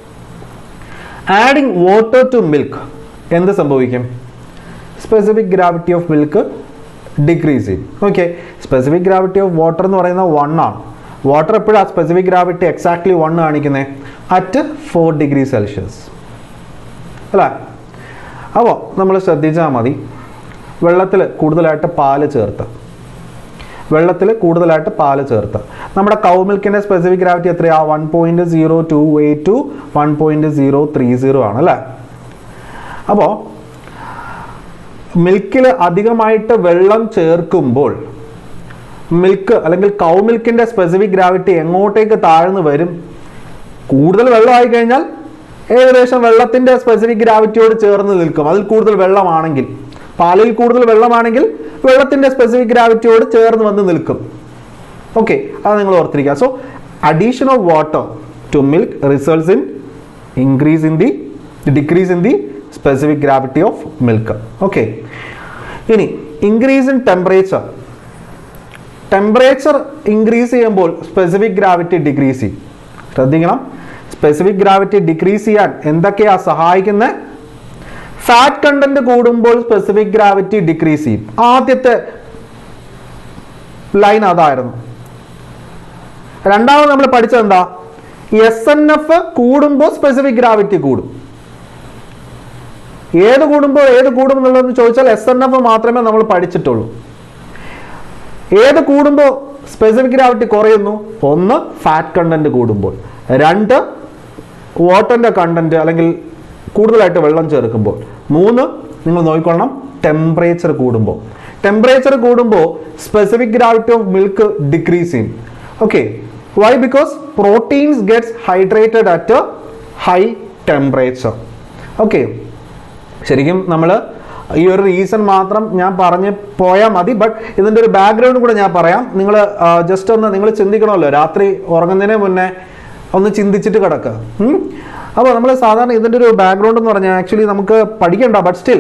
ആഡിങ് വാട്ടർ ടു മിൽക്ക് എന്ത് സംഭവിക്കും specific gravity of milk decrease ചെയ്യും okay specific gravity of water എന്ന് പറയുന്നത് വൺ ആണ് വാട്ടർ എപ്പോഴാണ് സ്പെസിഫിക് ഗ്രാവിറ്റി എക്സാക്ട്ലി വൺ കാണിക്കുന്നത് അറ്റ് ഫോർ ഡിഗ്രി സെൽഷ്യസ് അല്ലേ അപ്പോൾ നമ്മൾ ശ്രദ്ധിച്ചാൽ മതി വെള്ളത്തിൽ കൂടുതലായിട്ട് പാല് ചേർത്ത് വെള്ളത്തിൽ കൂടുതലായിട്ട് പാല് ചേർത്ത് നമ്മുടെ കൗ മിൽക്കിൻ്റെ സ്പെസിഫിക് ഗ്രാവിറ്റി എത്രയാ one point zero two eight to one point zero three zero ആണ് അല്ലേ അപ്പോൾ മിൽക്കിൽ അധികമായിട്ട് വെള്ളം ചേർക്കുമ്പോൾ മിൽക്ക് അല്ലെങ്കിൽ കൗ മിൽക്കിൻ്റെ സ്പെസിഫിക് ഗ്രാവിറ്റി എങ്ങോട്ടേക്ക് താഴ്ന്നു വരും കൂടുതൽ വെള്ളമായി കഴിഞ്ഞാൽ ഏകദേശം വെള്ളത്തിൻ്റെ സ്പെസിഫിക് ഗ്രാവിറ്റിയോട് ചേർന്ന് നിൽക്കും അതിൽ കൂടുതൽ വെള്ളമാണെങ്കിൽ പാലിൽ കൂടുതൽ വെള്ളമാണെങ്കിൽ വെള്ളത്തിൻ്റെ സ്പെസിഫിക് ഗ്രാവിറ്റിയോട് ചേർന്ന് വന്ന് നിൽക്കും ഓക്കെ അത് നിങ്ങൾ ഓർത്തിരിക്കുക so addition of water to milk results in increase in the decrease in the specific gravity of milk okay ഇനി increase in temperature temperature increase ചെയ്യുമ്പോൾ സ്പെസിഫിക് ഗ്രാവിറ്റി ഡിക്രീസ് ചെയ്യും ശ്രദ്ധിക്കണം സ്പെസിഫിക് ഗ്രാവിറ്റി ഡിക്രീസ് ചെയ്യാൻ എന്തൊക്കെയാ സഹായിക്കുന്നത് ഫാറ്റ് കണ്ടന്റ് കൂടുമ്പോൾ specific gravity decrease ചെയ്യും ആദ്യത്തെ ലൈൻ അതായിരുന്നു രണ്ടാമത് നമ്മൾ പഠിച്ചത് എന്താ എസ് എൻ എഫ് കൂടുമ്പോൾ സ്പെസിഫിക് ഗ്രാവിറ്റി കൂടും ഏത് കൂടുമ്പോൾ ഏത് കൂടും എന്നുള്ളതെന്ന് ചോദിച്ചാൽ എസ് എൻ എഫ് മാത്രമേ നമ്മൾ പഠിച്ചിട്ടുള്ളൂ ഏത് കൂടുമ്പോൾ സ്പെസിഫിക് ഗ്രാവിറ്റി കുറയുന്നു ഒന്ന് ഫാറ്റ് കണ്ടന്റ് കൂടുമ്പോൾ രണ്ട് വാട്ടറിൻ്റെ കണ്ടന്റ് അല്ലെങ്കിൽ കൂടുതലായിട്ട് വെള്ളം ചേർക്കുമ്പോൾ മൂന്ന് നിങ്ങൾ നോക്കിക്കൊള്ളണം ടെമ്പറേച്ചർ കൂടുമ്പോൾ ടെമ്പറേച്ചർ കൂടുമ്പോൾ specific gravity of milk decrease ചെയ്യും okay why because proteins gets hydrated at high temperature okay ശരിക്കും നമ്മൾ ഈ ഒരു റീസൺ മാത്രം ഞാൻ പറഞ്ഞ് പോയാൽ മതി ബട്ട് ഇതിൻ്റെ ഒരു ബാക്ക്ഗ്രൗണ്ട് കൂടെ ഞാൻ പറയാം നിങ്ങൾ ജസ്റ്റ് ഒന്ന് നിങ്ങൾ ചിന്തിക്കണമല്ലോ രാത്രി ഉറങ്ങുന്നതിന് മുന്നേ ഒന്ന് ചിന്തിച്ചിട്ട് കിടക്കുക അപ്പോൾ നമ്മൾ സാധാരണ ഇതിൻ്റെ ഒരു ബാക്ക്ഗ്രൗണ്ട് എന്ന് പറഞ്ഞാൽ ആക്ച്വലി നമുക്ക് പഠിക്കണ്ട ബട്ട് സ്റ്റിൽ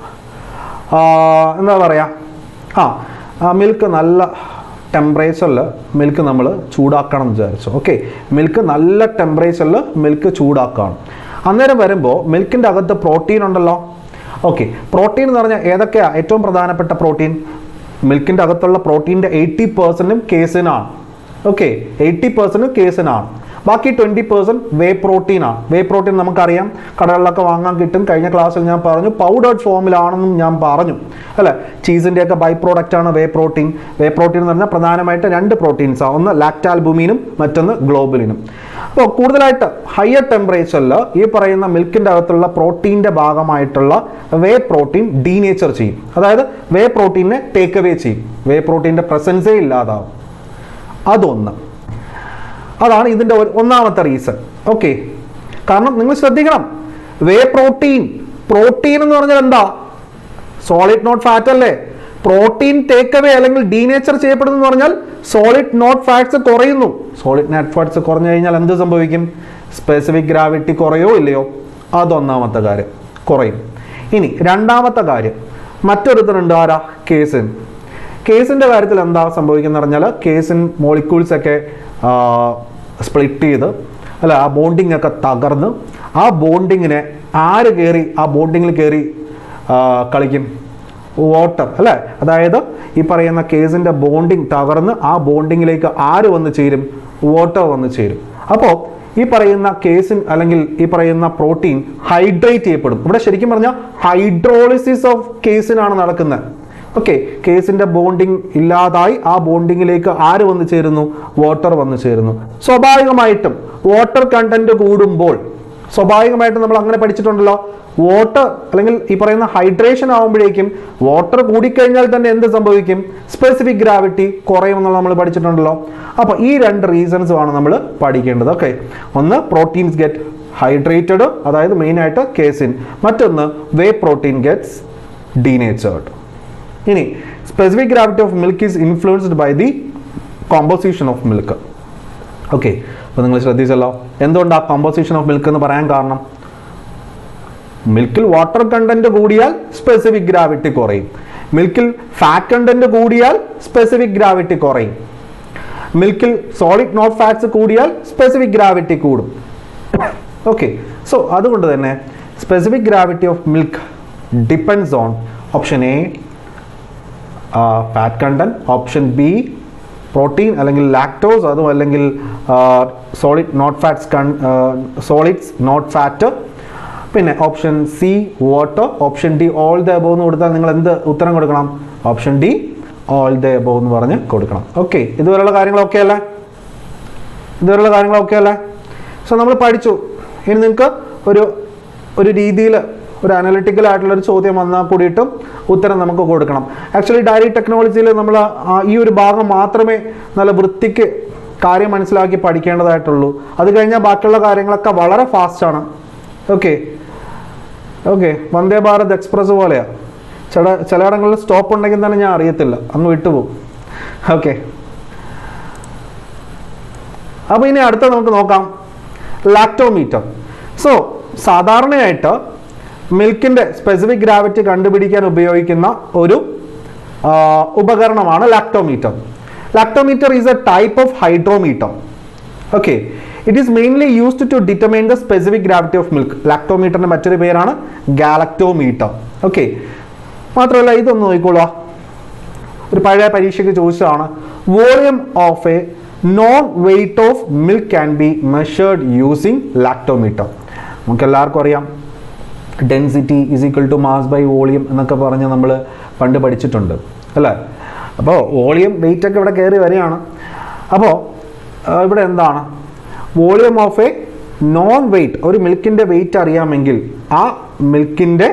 എന്താ പറയുക ആ മിൽക്ക് നല്ല ടെമ്പറേച്ചറിൽ മിൽക്ക് നമ്മൾ ചൂടാക്കണം എന്ന് വിചാരിച്ചു ഓക്കെ മിൽക്ക് നല്ല ടെമ്പറേച്ചറിൽ മിൽക്ക് ചൂടാക്കണം അന്നേരം വരുമ്പോൾ മിൽക്കിൻ്റെ അകത്ത് പ്രോട്ടീൻ ഉണ്ടല്ലോ ഓക്കെ പ്രോട്ടീൻ എന്ന് പറഞ്ഞാൽ ഏതൊക്കെയാണ് ഏറ്റവും പ്രധാനപ്പെട്ട പ്രോട്ടീൻ മിൽക്കിൻ്റെ അകത്തുള്ള പ്രോട്ടീൻ്റെ എയ്റ്റി പെർസെൻറ്റും കേസിനാണ് ഓക്കെ എയ്റ്റി പെർസെൻറ്റും കേസിനാണ് ബാക്കി ട്വൻറ്റി പെർസെൻറ്റ് വേ പ്രോട്ടീനാണ് വേ പ്രോട്ടീൻ നമുക്കറിയാം കടകളിലൊക്കെ വാങ്ങാൻ കിട്ടും കഴിഞ്ഞ ക്ലാസ്സിൽ ഞാൻ പറഞ്ഞു പൗഡേർഡ് ഫോമിലാണെന്നും ഞാൻ പറഞ്ഞു അല്ലേ ചീസിൻ്റെയൊക്കെ ബൈ പ്രോഡക്റ്റ് ആണ് വേ പ്രോട്ടീൻ വേ പ്രോട്ടീൻ എന്ന് പറഞ്ഞാൽ പ്രധാനമായിട്ട് രണ്ട് പ്രോട്ടീൻസാണ് ഒന്ന് ലാക്റ്റാൽബുമിനും മറ്റൊന്ന് ഗ്ലോബലിനും അപ്പോൾ കൂടുതലായിട്ട് ഹയർ ടെമ്പറേച്ചറിൽ ഈ പറയുന്ന മിൽക്കിൻ്റെ അകത്തുള്ള പ്രോട്ടീൻ്റെ ഭാഗമായിട്ടുള്ള വേ പ്രോട്ടീൻ ഡീനേച്ചർ ചെയ്യും അതായത് വേ പ്രോട്ടീനെ ടേക്ക് അവേ ചെയ്യും വേ പ്രോട്ടീൻ്റെ പ്രസൻസേ ഇല്ലാതാവും അതൊന്ന് അതാണ് ഇതിൻ്റെ ഒരു- ഒന്നാമത്തെ റീസൺ ഓക്കെ കാരണം നിങ്ങൾ ശ്രദ്ധിക്കണം വേ പ്രോട്ടീൻ പ്രോട്ടീൻ എന്ന് പറഞ്ഞാൽ എന്താ സോളിഡ് നോട്ട് ഫാറ്റ് അല്ലേ പ്രോട്ടീൻ ടേക്ക് അവേ അല്ലെങ്കിൽ ഡീനേച്ചർ ചെയ്യപ്പെടുന്നു എന്ന് പറഞ്ഞാൽ സോളിഡ് നോട്ട് ഫാറ്റ്സ് കുറയുന്നു സോളിഡ് നോട്ട് ഫാറ്റ്സ് കുറഞ്ഞു കഴിഞ്ഞാൽ എന്ത് സംഭവിക്കും സ്പെസിഫിക് ഗ്രാവിറ്റി കുറയോ ഇല്ലയോ അതൊന്നാമത്തെ കാര്യം കുറയും ഇനി രണ്ടാമത്തെ കാര്യം മറ്റൊരുത്തരുണ്ട് ആരാ കേസിൻ കേസിൻ്റെ കാര്യത്തിൽ എന്താ സംഭവിക്കുന്നത് പറഞ്ഞാൽ കേസിൻ മോളിക്യൂൾസ് ഒക്കെ സ്പ്ലിറ്റ് ചെയ്ത് അല്ല ആ ബോണ്ടിങ് ഒക്കെ തകർന്ന് ആ ബോണ്ടിങ്ങിനെ ആര് കയറി ആ ബോണ്ടിങ്ങിൽ കയറി ആ, കളിക്കും വാട്ടർ അല്ലേ അതായത് ഈ പറയുന്ന കേസിൻ്റെ ബോണ്ടിങ് തകർന്ന് ആ ബോണ്ടിങ്ങിലേക്ക് ആര് വന്ന് ചേരും വാട്ടർ വന്ന് ചേരും അപ്പോൾ ഈ പറയുന്ന കേസിൻ അല്ലെങ്കിൽ ഈ പറയുന്ന പ്രോട്ടീൻ ഹൈഡ്രേറ്റ് ചെയ്യപ്പെടും ഇവിടെ ശരിക്കും പറഞ്ഞാൽ ഹൈഡ്രോളിസിസ് ഓഫ് കേസിനാണ് നടക്കുന്നത് ഓക്കെ കേസിന്റെ ബോണ്ടിങ് ഇല്ലാതായി ആ ബോണ്ടിങ്ങിലേക്ക് ആര് വന്നു ചേരുന്നു വാട്ടർ വന്നു ചേരുന്നു സ്വാഭാവികമായിട്ടും വാട്ടർ കണ്ടന്റ് കൂടുമ്പോൾ സ്വാഭാവികമായിട്ടും നമ്മൾ അങ്ങനെ പഠിച്ചിട്ടുണ്ടല്ലോ വാട്ടർ അല്ലെങ്കിൽ ഈ പറയുന്ന ഹൈഡ്രേഷൻ ആകുമ്പോഴേക്കും വാട്ടർ കൂടിക്കഴിഞ്ഞാൽ തന്നെ എന്ത് സംഭവിക്കും സ്പെസിഫിക് ഗ്രാവിറ്റി കുറയുമെന്നുള്ള നമ്മൾ പഠിച്ചിട്ടുണ്ടല്ലോ അപ്പോൾ ഈ രണ്ട് റീസൺസും ആണ് നമ്മൾ പഠിക്കേണ്ടത് ഓക്കെ ഒന്ന് പ്രോട്ടീൻസ് ഗെറ്റ് ഹൈഡ്രേറ്റഡ് അതായത് മെയിനായിട്ട് കേസിൻ മറ്റൊന്ന് വേ പ്രോട്ടീൻ ഗെറ്റ്സ് ഡീനേച്ചേർഡ് ഇനി specific gravity of milk is influenced by the composition of milk okay അപ്പോൾ നിങ്ങൾ ശ്രദ്ധിച്ചല്ലോ എന്തുകൊണ്ട് ആ കോമ്പോസിഷൻ ഓഫ് മിൽക്ക് എന്ന് പറയാൻ കാരണം മിൽക്കിൽ വാട്ടർ കണ്ടന്റ് കൂടിയാൽ സ്പെസിഫിക് ഗ്രാവിറ്റി കുറയും മിൽക്കിൽ ഫാറ്റ് കണ്ടന്റ് കൂടിയാൽ സ്പെസിഫിക് ഗ്രാവിറ്റി കുറയും മിൽക്കിൽ സോളിഡ് നോട്ട് ഫാറ്റ്സ് കൂടിയാൽ സ്പെസിഫിക് ഗ്രാവിറ്റി കൂടും ഓക്കെ സോ അതുകൊണ്ട് തന്നെ specific gravity of milk depends on option A fat content option B protein അല്ലെങ്കിൽ ലാക്ടോസ് അതും അല്ലെങ്കിൽ സോളിഡ് നോട്ട് ഫാറ്റ്സ് കൺ സോളിഡ്സ് നോട്ട് ഫാറ്റ് പിന്നെ option C water option D all the above എന്ന് കൊടുത്താൽ നിങ്ങൾ എന്ത് ഉത്തരം കൊടുക്കണം option D all the above എന്ന് പറഞ്ഞ് കൊടുക്കണം ഓക്കെ ഇതുവരെയുള്ള കാര്യങ്ങളൊക്കെ അല്ലേ ഇതുവരെയുള്ള കാര്യങ്ങളൊക്കെ അല്ലേ സോ നമ്മൾ പഠിച്ചു ഇനി നിങ്ങൾക്ക് ഒരു ഒരു രീതിയിൽ ഒരു അനലിറ്റിക്കൽ ആയിട്ടുള്ള ഒരു ചോദ്യം വന്നാൽ കൂടിയിട്ടും ഉത്തരം നമുക്ക് കൊടുക്കണം ആക്ച്വലി ഡയറി ടെക്നോളജിയിൽ നമ്മൾ ഈ ഒരു ഭാഗം മാത്രമേ നല്ല വൃത്തിക്ക് കാര്യം മനസ്സിലാക്കി പഠിക്കേണ്ടതായിട്ടുള്ളൂ അത് കഴിഞ്ഞാൽ ബാക്കിയുള്ള കാര്യങ്ങളൊക്കെ വളരെ ഫാസ്റ്റാണ് okay okay Vande Bharat express പോലെയാ ചില ചിലയിടങ്ങളിൽ സ്റ്റോപ്പ് ഉണ്ടെങ്കിൽ തന്നെ ഞാൻ അറിയത്തില്ല അങ്ങ് വിട്ടുപോകും ഓക്കെ അപ്പോൾ ഇനി അടുത്ത നമുക്ക് നോക്കാം ലാക്ടോമീറ്റർ സോ സാധാരണയായിട്ട് മിൽക്കിൻ്റെ സ്പെസിഫിക് ഗ്രാവിറ്റി കണ്ടുപിടിക്കാൻ ഉപയോഗിക്കുന്ന ഒരു ആ, ഉപകരണമാണ് lactometer lactometer is a type of hydrometer okay it is mainly used to determine the specific gravity of milk ലാക്ടോമീറ്ററിന്റെ മറ്റൊരു പേരാണ് ഗാലക്ടോമീറ്റർ ഓക്കെ മാത്രമല്ല ഇതൊന്ന് നോക്കിക്കോളൂ ഒരു പഴയ പരീക്ഷയ്ക്ക് ചോദിച്ചതാണ് volume of a known weight of milk can be measured using lactometer നമുക്ക് എല്ലാവർക്കും അറിയാം density is equal to mass by volume എന്നൊക്കെ പറഞ്ഞ് നമ്മൾ പണ്ട് പഠിച്ചിട്ടുണ്ട് അല്ലേ അപ്പോൾ വോളിയം വെയിറ്റ് ഒക്കെ ഇവിടെ കയറി വരികയാണ് അപ്പോൾ ഇവിടെ എന്താണ് volume of a known weight ഒരു മിൽക്കിൻ്റെ വെയിറ്റ് അറിയാമെങ്കിൽ ആ മിൽക്കിൻ്റെ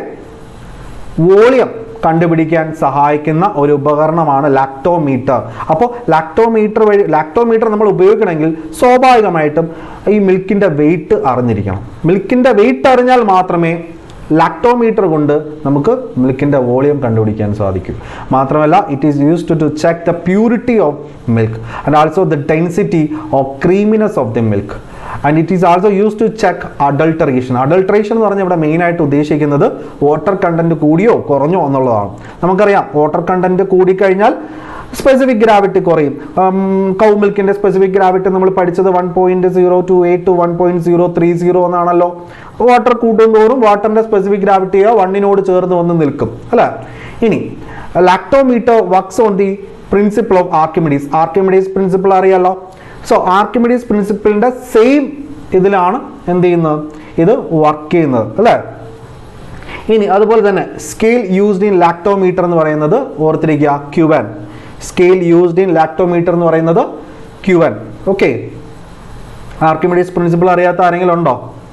വോളിയം കണ്ടുപിടിക്കാൻ സഹായിക്കുന്ന ഒരു ഉപകരണമാണ് ലാക്ടോമീറ്റർ അപ്പോൾ ലാക്ടോമീറ്റർ വഴി ലാക്ടോമീറ്റർ നമ്മൾ ഉപയോഗിക്കണമെങ്കിൽ സ്വാഭാവികമായിട്ടും ഈ മിൽക്കിൻ്റെ വെയിറ്റ് അറിഞ്ഞിരിക്കണം മിൽക്കിൻ്റെ വെയിറ്റ് അറിഞ്ഞാൽ മാത്രമേ ലാക്ടോമീറ്റർ കൊണ്ട് നമുക്ക് മിൽക്കിൻ്റെ വോളിയം കണ്ടുപിടിക്കാൻ സാധിക്കും മാത്രമല്ല it is used to check the purity of milk and also the density of creaminess of the milk and it is also use to check adulteration adulteration എന്ന് പറഞ്ഞാൽ ഇവിടെ മെയിനായിട്ട് ഉദ്ദേശിക്കുന്നത് വാട്ടർ കണ്ടന്റ് കൂടിയോ കുറഞ്ഞോ എന്നുള്ളതാണ് നമുക്കറിയാം വാട്ടർ കണ്ടന്റ് കൂടിക്കഴിഞ്ഞാൽ സ്പെസിഫിക് ഗ്രാവിറ്റി കുറയും കൗ മിൽക്കിന്റെ സ്പെസിഫിക് ഗ്രാവിറ്റി നമ്മൾ പഠിച്ചത് one point zero two eight to one point zero three zero എന്നാണല്ലോ വാട്ടർ കൂട്ടുന്തോറും വാട്ടറിന്റെ സ്പെസിഫിക് ഗ്രാവിറ്റി വണ്ണിനോട് ചേർന്ന് വന്ന് നിൽക്കും അല്ലേ ഇനി lactometer works on the principle of Archimedes Archimedes principle അറിയാലോ സോ ആർക്കിമിഡീസ് പ്രിൻസിപ്പിളിന്റെ സെയിം ഇതിലാണ് എന്ത് ചെയ്യുന്നത് ഇത് വർക്ക് ചെയ്യുന്നത് അല്ലേ ഇനി അതുപോലെ തന്നെ സ്കെയിൽ യൂസ്ഡ് ഇൻ ലാക്ടോമീറ്റർ എന്ന് പറയുന്നത് ഓർത്തിരിക്കുക Quevenne scale used in lactometer എന്ന് പറയുന്നത് ക്യൂവൻ ഓക്കെ ആർക്കിമിഡീസ് പ്രിൻസിപ്പിൾ അറിയാത്ത ആരെങ്കിലും ഉണ്ടോ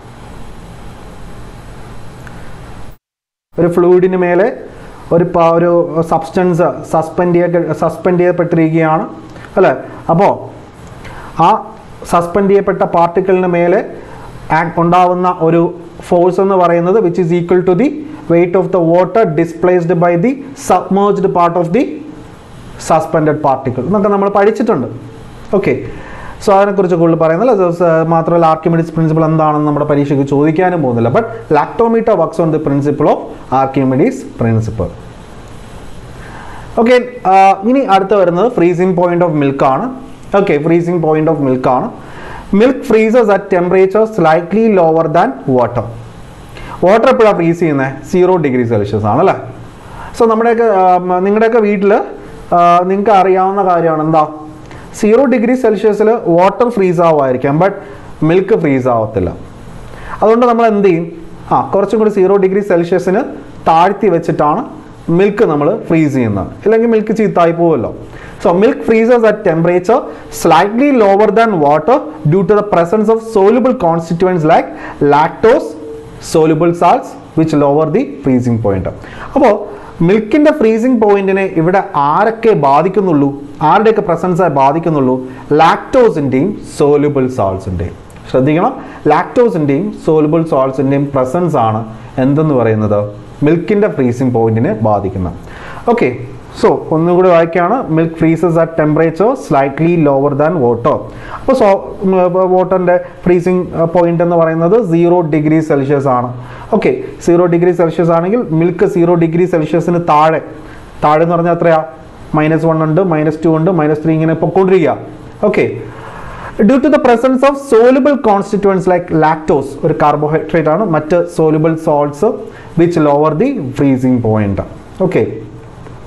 ഒരു ഫ്ലൂയിഡിന് മേലെ ഒരു പ- ഒരു സബ്സ്റ്റൻസ് സസ്പെൻഡ് ചെയ്യ സസ്പെൻഡ് ചെയ്യപ്പെട്ടിരിക്കുകയാണ് അല്ലേ അപ്പോൾ ആ സസ്പെൻഡ് ചെയ്യപ്പെട്ട പാർട്ടിക്കിളിന് മേലെ ആക് ഉണ്ടാവുന്ന ഒരു ഫോഴ്സ് എന്ന് പറയുന്നത് which is equal to the weight of the water displaced by the submerged part of the suspended particle എന്നൊക്കെ നമ്മൾ പഠിച്ചിട്ടുണ്ട് ഓക്കെ സോ അതിനെക്കുറിച്ച് കൂടുതൽ പറയുന്നില്ല അത് സ- മാത്രമല്ല ആർക്കിമിഡിസ് പ്രിൻസിപ്പിൾ എന്താണെന്ന് നമ്മുടെ പരീക്ഷയ്ക്ക് ചോദിക്കാനും പോകുന്നില്ല but lactometer works on the principle of Archimedes principle okay ഇനി അടുത്ത് വരുന്നത് ഫ്രീസിംഗ് പോയിന്റ് ഓഫ് മിൽക്ക് ആണ് okay freezing point of milk ആണ് milk freezes at temperature slightly lower than water water എപ്പോഴാണ് ഫ്രീസ് ചെയ്യുന്നത് സീറോ ഡിഗ്രി സെൽഷ്യസ് ആണ് അല്ലേ so നമ്മുടെയൊക്കെ നിങ്ങളുടെയൊക്കെ വീട്ടിൽ നിങ്ങൾക്ക് അറിയാവുന്ന കാര്യമാണ് എന്താ സീറോ ഡിഗ്രി സെൽഷ്യസിൽ വാട്ടർ ഫ്രീസ് ആവുമായിരിക്കാം ബട്ട് മിൽക്ക് ഫ്രീസ് ആവത്തില്ല അതുകൊണ്ട് നമ്മൾ എന്ത് ചെയ്യും ആ കുറച്ചും കൂടി സീറോ ഡിഗ്രി സെൽഷ്യസിന് താഴ്ത്തി വെച്ചിട്ടാണ് മിൽക്ക് നമ്മൾ ഫ്രീസ് ചെയ്യുന്നത് ഇല്ലെങ്കിൽ മിൽക്ക് ചീത്തായി പോകുമല്ലോ so milk freezes at temperature slightly lower than water due to the presence of soluble constituents like lactose soluble salts which lower the freezing point അപ്പോൾ മിൽക്കിന്റെ ഫ്രീസിംഗ് പോയിന്റിനെ ഇവിടെ ആരൊക്കെ ബാധിക്കുന്നുള്ളൂ ആരുടെയൊക്കെ പ്രസൻസ് ബാധിക്കുന്നുള്ളൂ ലാക്ടോസിന്റെയും സോലുബിൾ സാൾട്സിന്റെയും ശ്രദ്ധിക്കണം ലാക്ടോസിന്റെയും സോലുബിൾ സാൾട്സിന്റെയും പ്രസൻസ് ആണ് എന്തെന്ന് പറയുന്നത് മിൽക്കിന്റെ ഫ്രീസിംഗ് പോയിന്റിനെ ബാധിക്കുന്നത് ഓക്കെ സോ ഒന്നുകൂടി വായിക്കുകയാണ് milk freezes at temperature slightly lower than water അപ്പോൾ സോ വാട്ടറിൻ്റെ ഫ്രീസിംഗ് പോയിന്റ് എന്ന് പറയുന്നത് സീറോ ഡിഗ്രി സെൽഷ്യസ് ആണ് ഓക്കെ സീറോ ഡിഗ്രി സെൽഷ്യസ് ആണെങ്കിൽ മിൽക്ക് സീറോ ഡിഗ്രി സെൽഷ്യസിന് താഴെ താഴെ എന്ന് പറഞ്ഞാൽ എത്രയാ മൈനസ് വൺ ഉണ്ട് മൈനസ് ടു ഉണ്ട് മൈനസ് ത്രീ ഇങ്ങനെ പൊക്കോണ്ടിരിക്കുക okay due to the presence of soluble constituents like lactose ഒരു കാർബോഹൈഡ്രേറ്റ് ആണ് മറ്റ് soluble salts which lower the freezing point okay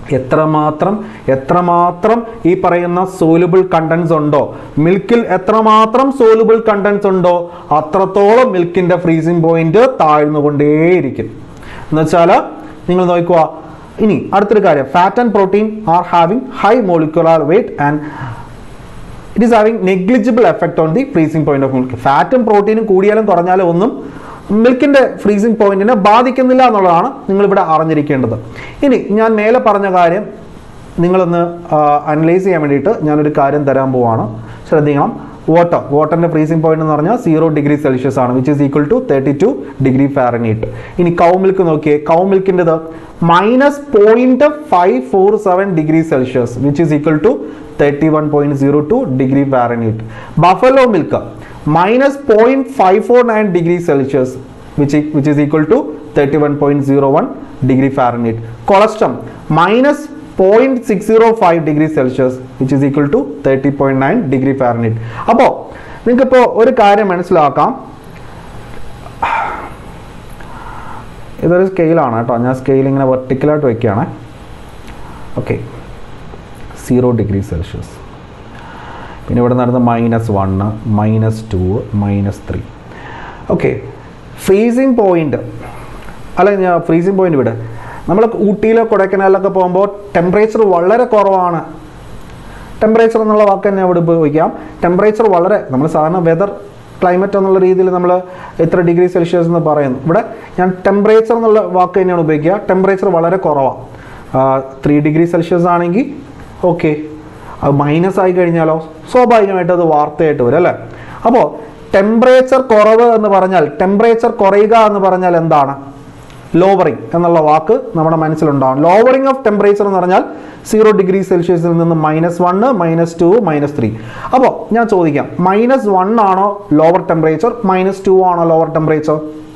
എത്രമാത്രം എത്രമാത്രം ഈ പറയുന്ന സോലുബിൾ കണ്ടൻസ് ഉണ്ടോ മിൽക്കിൽ എത്രമാത്രം സോലുബിൾ കണ്ടൻസ് ഉണ്ടോ അത്രത്തോളം മിൽക്കിന്റെ ഫ്രീസിംഗ് പോയിന്റ് താഴ്ന്നുകൊണ്ടേയിരിക്കും എന്ന് വെച്ചാൽ നിങ്ങൾ നോക്കുക ഇനി അടുത്തൊരു കാര്യം fat and protein are having high molecular weight and it is having negligible effect on the freezing point of milk ഫാറ്റും പ്രോട്ടീനും കൂടിയാലും കുറഞ്ഞാലും ഒന്നും മിൽക്കിന്റെ ഫ്രീസിംഗ് പോയിന്റിനെ ബാധിക്കുന്നില്ല എന്നുള്ളതാണ് നിങ്ങൾ ഇവിടെ അറിഞ്ഞിരിക്കേണ്ടത് ഇനി ഞാൻ മേലെ പറഞ്ഞ കാര്യം നിങ്ങളൊന്ന് അനലൈസ് ചെയ്യാൻ വേണ്ടിയിട്ട് ഞാനൊരു കാര്യം തരാൻ പോവാണ് ശ്രദ്ധിക്കണം വാട്ടർ വാട്ടറിന്റെ ഫ്രീസിംഗ് പോയിന്റ് എന്ന് പറഞ്ഞാൽ സീറോ ഡിഗ്രി സെൽഷ്യസ് ആണ് which is equal to thirty two degree Fahrenheit ഇനി കൗ മിൽക്ക് നോക്കിയേ കൗ മിൽക്കിൻ്റെത് minus point five four seven degree Celsius which is equal to thirty one point zero two degree Fahrenheit buffalo milk minus point five four nine degree Celsius which which is equal to thirty one point zero one degree Fahrenheit colostrum minus point six zero five degree Celsius which is equal to thirty point nine degree Fahrenheit അപ്പോൾ നിങ്ങൾക്കിപ്പോൾ ഒരു കാര്യം മനസ്സിലാക്കാം ഇതൊരു സ്കെയിലാണ് കേട്ടോ ഞാൻ scale ഇങ്ങനെ വെർട്ടിക്കലായിട്ട് വെക്കുകയാണ് ഓക്കെ സീറോ ഡിഗ്രി സെൽഷ്യസ് പിന്നെ ഇവിടെ നടന്ന് minus one minus two minus three okay freezing point അല്ല ഞാൻ ഫ്രീസിങ് പോയിന്റ് ഇവിടെ നമ്മൾ ഊട്ടിയിലോ കൊടൈക്കനാലിലൊക്കെ പോകുമ്പോൾ ടെമ്പറേച്ചർ വളരെ കുറവാണ് ടെമ്പറേച്ചർ എന്നുള്ള വാക്ക് തന്നെ അവിടെ ഉപയോഗിക്കാം ടെമ്പറേച്ചർ വളരെ നമ്മൾ സാധാരണ വെതർ ക്ലൈമറ്റ് എന്നുള്ള രീതിയിൽ നമ്മൾ എത്ര ഡിഗ്രി സെൽഷ്യസ് എന്ന് പറയുന്നു ഇവിടെ ഞാൻ ടെമ്പറേച്ചർ എന്നുള്ള വാക്ക് തന്നെയാണ് ഉപയോഗിക്കുക ടെമ്പറേച്ചർ വളരെ കുറവാണ് ത്രീ ഡിഗ്രി സെൽഷ്യസ് ആണെങ്കിൽ ഓക്കെ അത് മൈനസ് ആയി കഴിഞ്ഞാലോ സ്വാഭാവികമായിട്ട് അത് വാർത്തയായിട്ട് വരും അല്ലേ അപ്പോൾ ടെമ്പറേച്ചർ കുറവ് എന്ന് പറഞ്ഞാൽ ടെമ്പറേച്ചർ കുറയുക എന്ന് പറഞ്ഞാൽ എന്താണ് ലോവറിങ് എന്നുള്ള വാക്ക് നമ്മുടെ മനസ്സിലുണ്ടാവും ലോവറിങ് ഓഫ് ടെമ്പറേച്ചർ എന്ന് പറഞ്ഞാൽ സീറോ ഡിഗ്രി സെൽഷ്യസിൽ നിന്ന് minus one minus two minus three അപ്പോൾ ഞാൻ ചോദിക്കാം മൈനസ് വൺ ആണോ ലോവർ ടെമ്പറേച്ചർ മൈനസ് ടു ആണോ ലോവർ ടെമ്പറേച്ചർ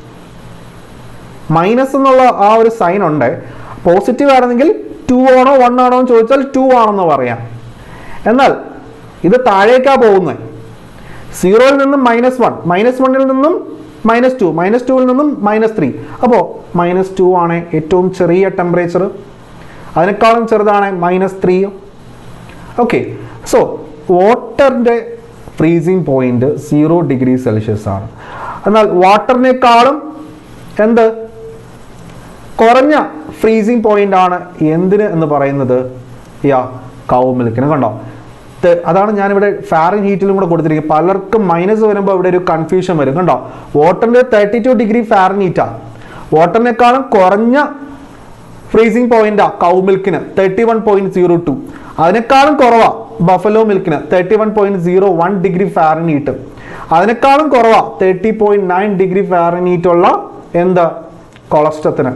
മൈനസ് എന്നുള്ള ആ ഒരു സൈൻ ഉണ്ട് പോസിറ്റീവ് ആയിരുന്നെങ്കിൽ ടു ആണോ വൺ ആണോ എന്ന് ചോദിച്ചാൽ ടു ആണെന്ന് പറയാം എന്നാൽ ഇത് താഴേക്കാ പോകുന്നത് സീറോയിൽ നിന്നും മൈനസ് വൺ മൈനസ് വണ്ണിൽ നിന്നും മൈനസ് ടു മൈനസ് ടുവിൽ നിന്നും മൈനസ് ത്രീ അപ്പോൾ മൈനസ് ടു ആണ് ഏറ്റവും ചെറിയ ടെമ്പറേച്ചർ അതിനേക്കാളും ചെറുതാണ് മൈനസ് ത്രീ ഓക്കെ സോ വാട്ടറിൻ്റെ freezing point zero degree Celsius ആണ് എന്നാൽ വാട്ടറിനേക്കാളും എന്ത് കുറഞ്ഞ ഫ്രീസിങ് പോയിന്റ് ആണ് എന്തിന് എന്ന് പറയുന്നത് യാ കൗ മിൽക്കിന് കണ്ടോ ത- അതാണ് ഞാനിവിടെ ഫാരൻ ഹീറ്റിലും കൂടെ കൊടുത്തിരിക്കുന്നത് പലർക്കും മൈനസ് വരുമ്പോൾ ഇവിടെ ഒരു കൺഫ്യൂഷൻ വരും കണ്ടോ വാട്ടറിന്റെ തേർട്ടി ടു ഡിഗ്രി ഫാരൻ ഹീറ്റാ വാട്ടറിനേക്കാളും കുറഞ്ഞ ഫ്രീസിംഗ് പോയിന്റാ കൗ മിൽക്കിന് thirty one point zero two അതിനേക്കാളും കുറവാ ബഫലോ മിൽക്കിന് thirty one point zero one degree Fahrenheit അതിനേക്കാളും കുറവാ thirty point nine degree Fahrenheit ഉള്ള എന്ത് കൊളസ്ട്രത്തിന്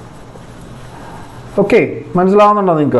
ഓക്കെ മനസ്സിലാവുന്നുണ്ടോ നിങ്ങൾക്ക്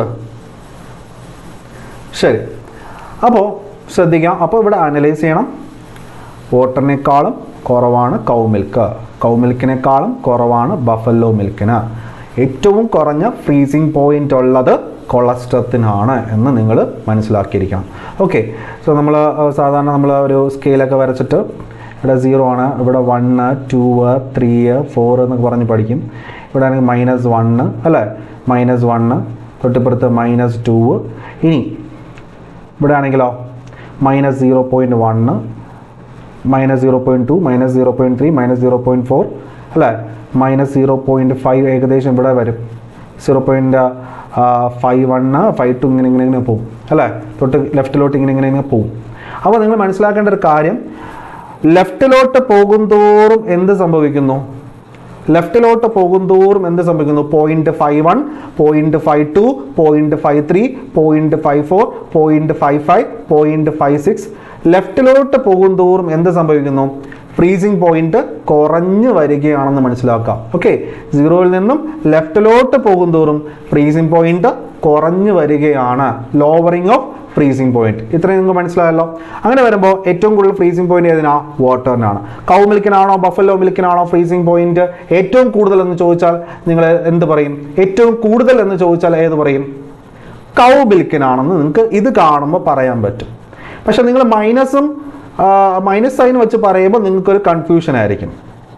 ശരി അപ്പോൾ ശ്രദ്ധിക്കാം അപ്പോൾ ഇവിടെ അനലൈസ് ചെയ്യണം വാട്ടറിനേക്കാളും കുറവാണ് കൗ മിൽക്ക് കൗ മിൽക്കിനേക്കാളും കുറവാണ് ബഫല്ലോ മിൽക്കിന് ഏറ്റവും കുറഞ്ഞ ഫ്രീസിംഗ് പോയിന്റ് ഉള്ളത് കൊളസ്ട്രത്തിനാണ് എന്ന് നിങ്ങൾ മനസ്സിലാക്കിയിരിക്കണം ഓക്കെ സോ നമ്മൾ സാധാരണ നമ്മൾ ഒരു സ്കെയിലൊക്കെ വരച്ചിട്ട് ഇവിടെ സീറോ ആണ് ഇവിടെ വണ്ണ് ടൂ ത്രീ ഫോർ എന്നൊക്കെ പറഞ്ഞ് പഠിക്കും ഇവിടെ ആണെങ്കിൽ മൈനസ് വണ്ണ് അല്ലേ മൈനസ് വണ്ണ് തൊട്ടിപ്പുറത്ത് മൈനസ് ടൂ ഇനി ഇവിടെ ആണെങ്കിലോ minus zero point one minus zero point two minus zero point three minus zero point four അല്ലേ മൈനസ് സീറോ പോയിൻറ്റ് ഫൈവ് ഏകദേശം ഇവിടെ വരും zero point five one five two ഇങ്ങനെ ഇങ്ങനെ ഇങ്ങനെ പോവും അല്ലേ തൊട്ട് ലെഫ്റ്റിലോട്ട് ഇങ്ങനെ ഇങ്ങനെ ഇങ്ങനെ പോവും അപ്പോൾ നിങ്ങൾ മനസ്സിലാക്കേണ്ട ഒരു കാര്യം ലെഫ്റ്റിലോട്ട് പോകും തോറും എന്ത് സംഭവിക്കുന്നു ലെഫ്റ്റിലോട്ട് പോകും തോറും എന്ത് സംഭവിക്കുന്നു point five one point five two point five three point five four point five five point five six ലെഫ്റ്റിലോട്ട് പോകും തോറും എന്ത് സംഭവിക്കുന്നു ഫ്രീസിംഗ് പോയിന്റ് കുറഞ്ഞു വരികയാണെന്ന് മനസ്സിലാക്കാം ഓക്കെ സീറോയിൽ നിന്നും ലെഫ്റ്റിലോട്ട് പോകും തോറും ഫ്രീസിംഗ് പോയിന്റ് കുറഞ്ഞു വരികയാണ് ലോവറിംഗ് ഓഫ് ഫ്രീസിംഗ് പോയിന്റ് ഇത്രയും നിങ്ങൾക്ക് മനസ്സിലായല്ലോ അങ്ങനെ വരുമ്പോൾ ഏറ്റവും കൂടുതൽ ഫ്രീസിംഗ് പോയിന്റ് ഏതിനാ വാട്ടറിനാണ് കൗ മിൽക്കിനാണോ ബഫല്ലോ മിൽക്കിനാണോ ഫ്രീസിംഗ് പോയിന്റ് ഏറ്റവും കൂടുതൽ എന്ന് ചോദിച്ചാൽ നിങ്ങൾ എന്ത് പറയും ഏറ്റവും കൂടുതൽ എന്ന് ചോദിച്ചാൽ ഏത് പറയും കൗ മിൽക്കിനാണെന്ന് നിങ്ങൾക്ക് ഇത് കാണുമ്പോൾ പറയാൻ പറ്റും പക്ഷെ നിങ്ങൾ മൈനസും മൈനസ് സൈൻ വെച്ച് പറയുമ്പോൾ നിങ്ങൾക്കൊരു കൺഫ്യൂഷൻ ആയിരിക്കും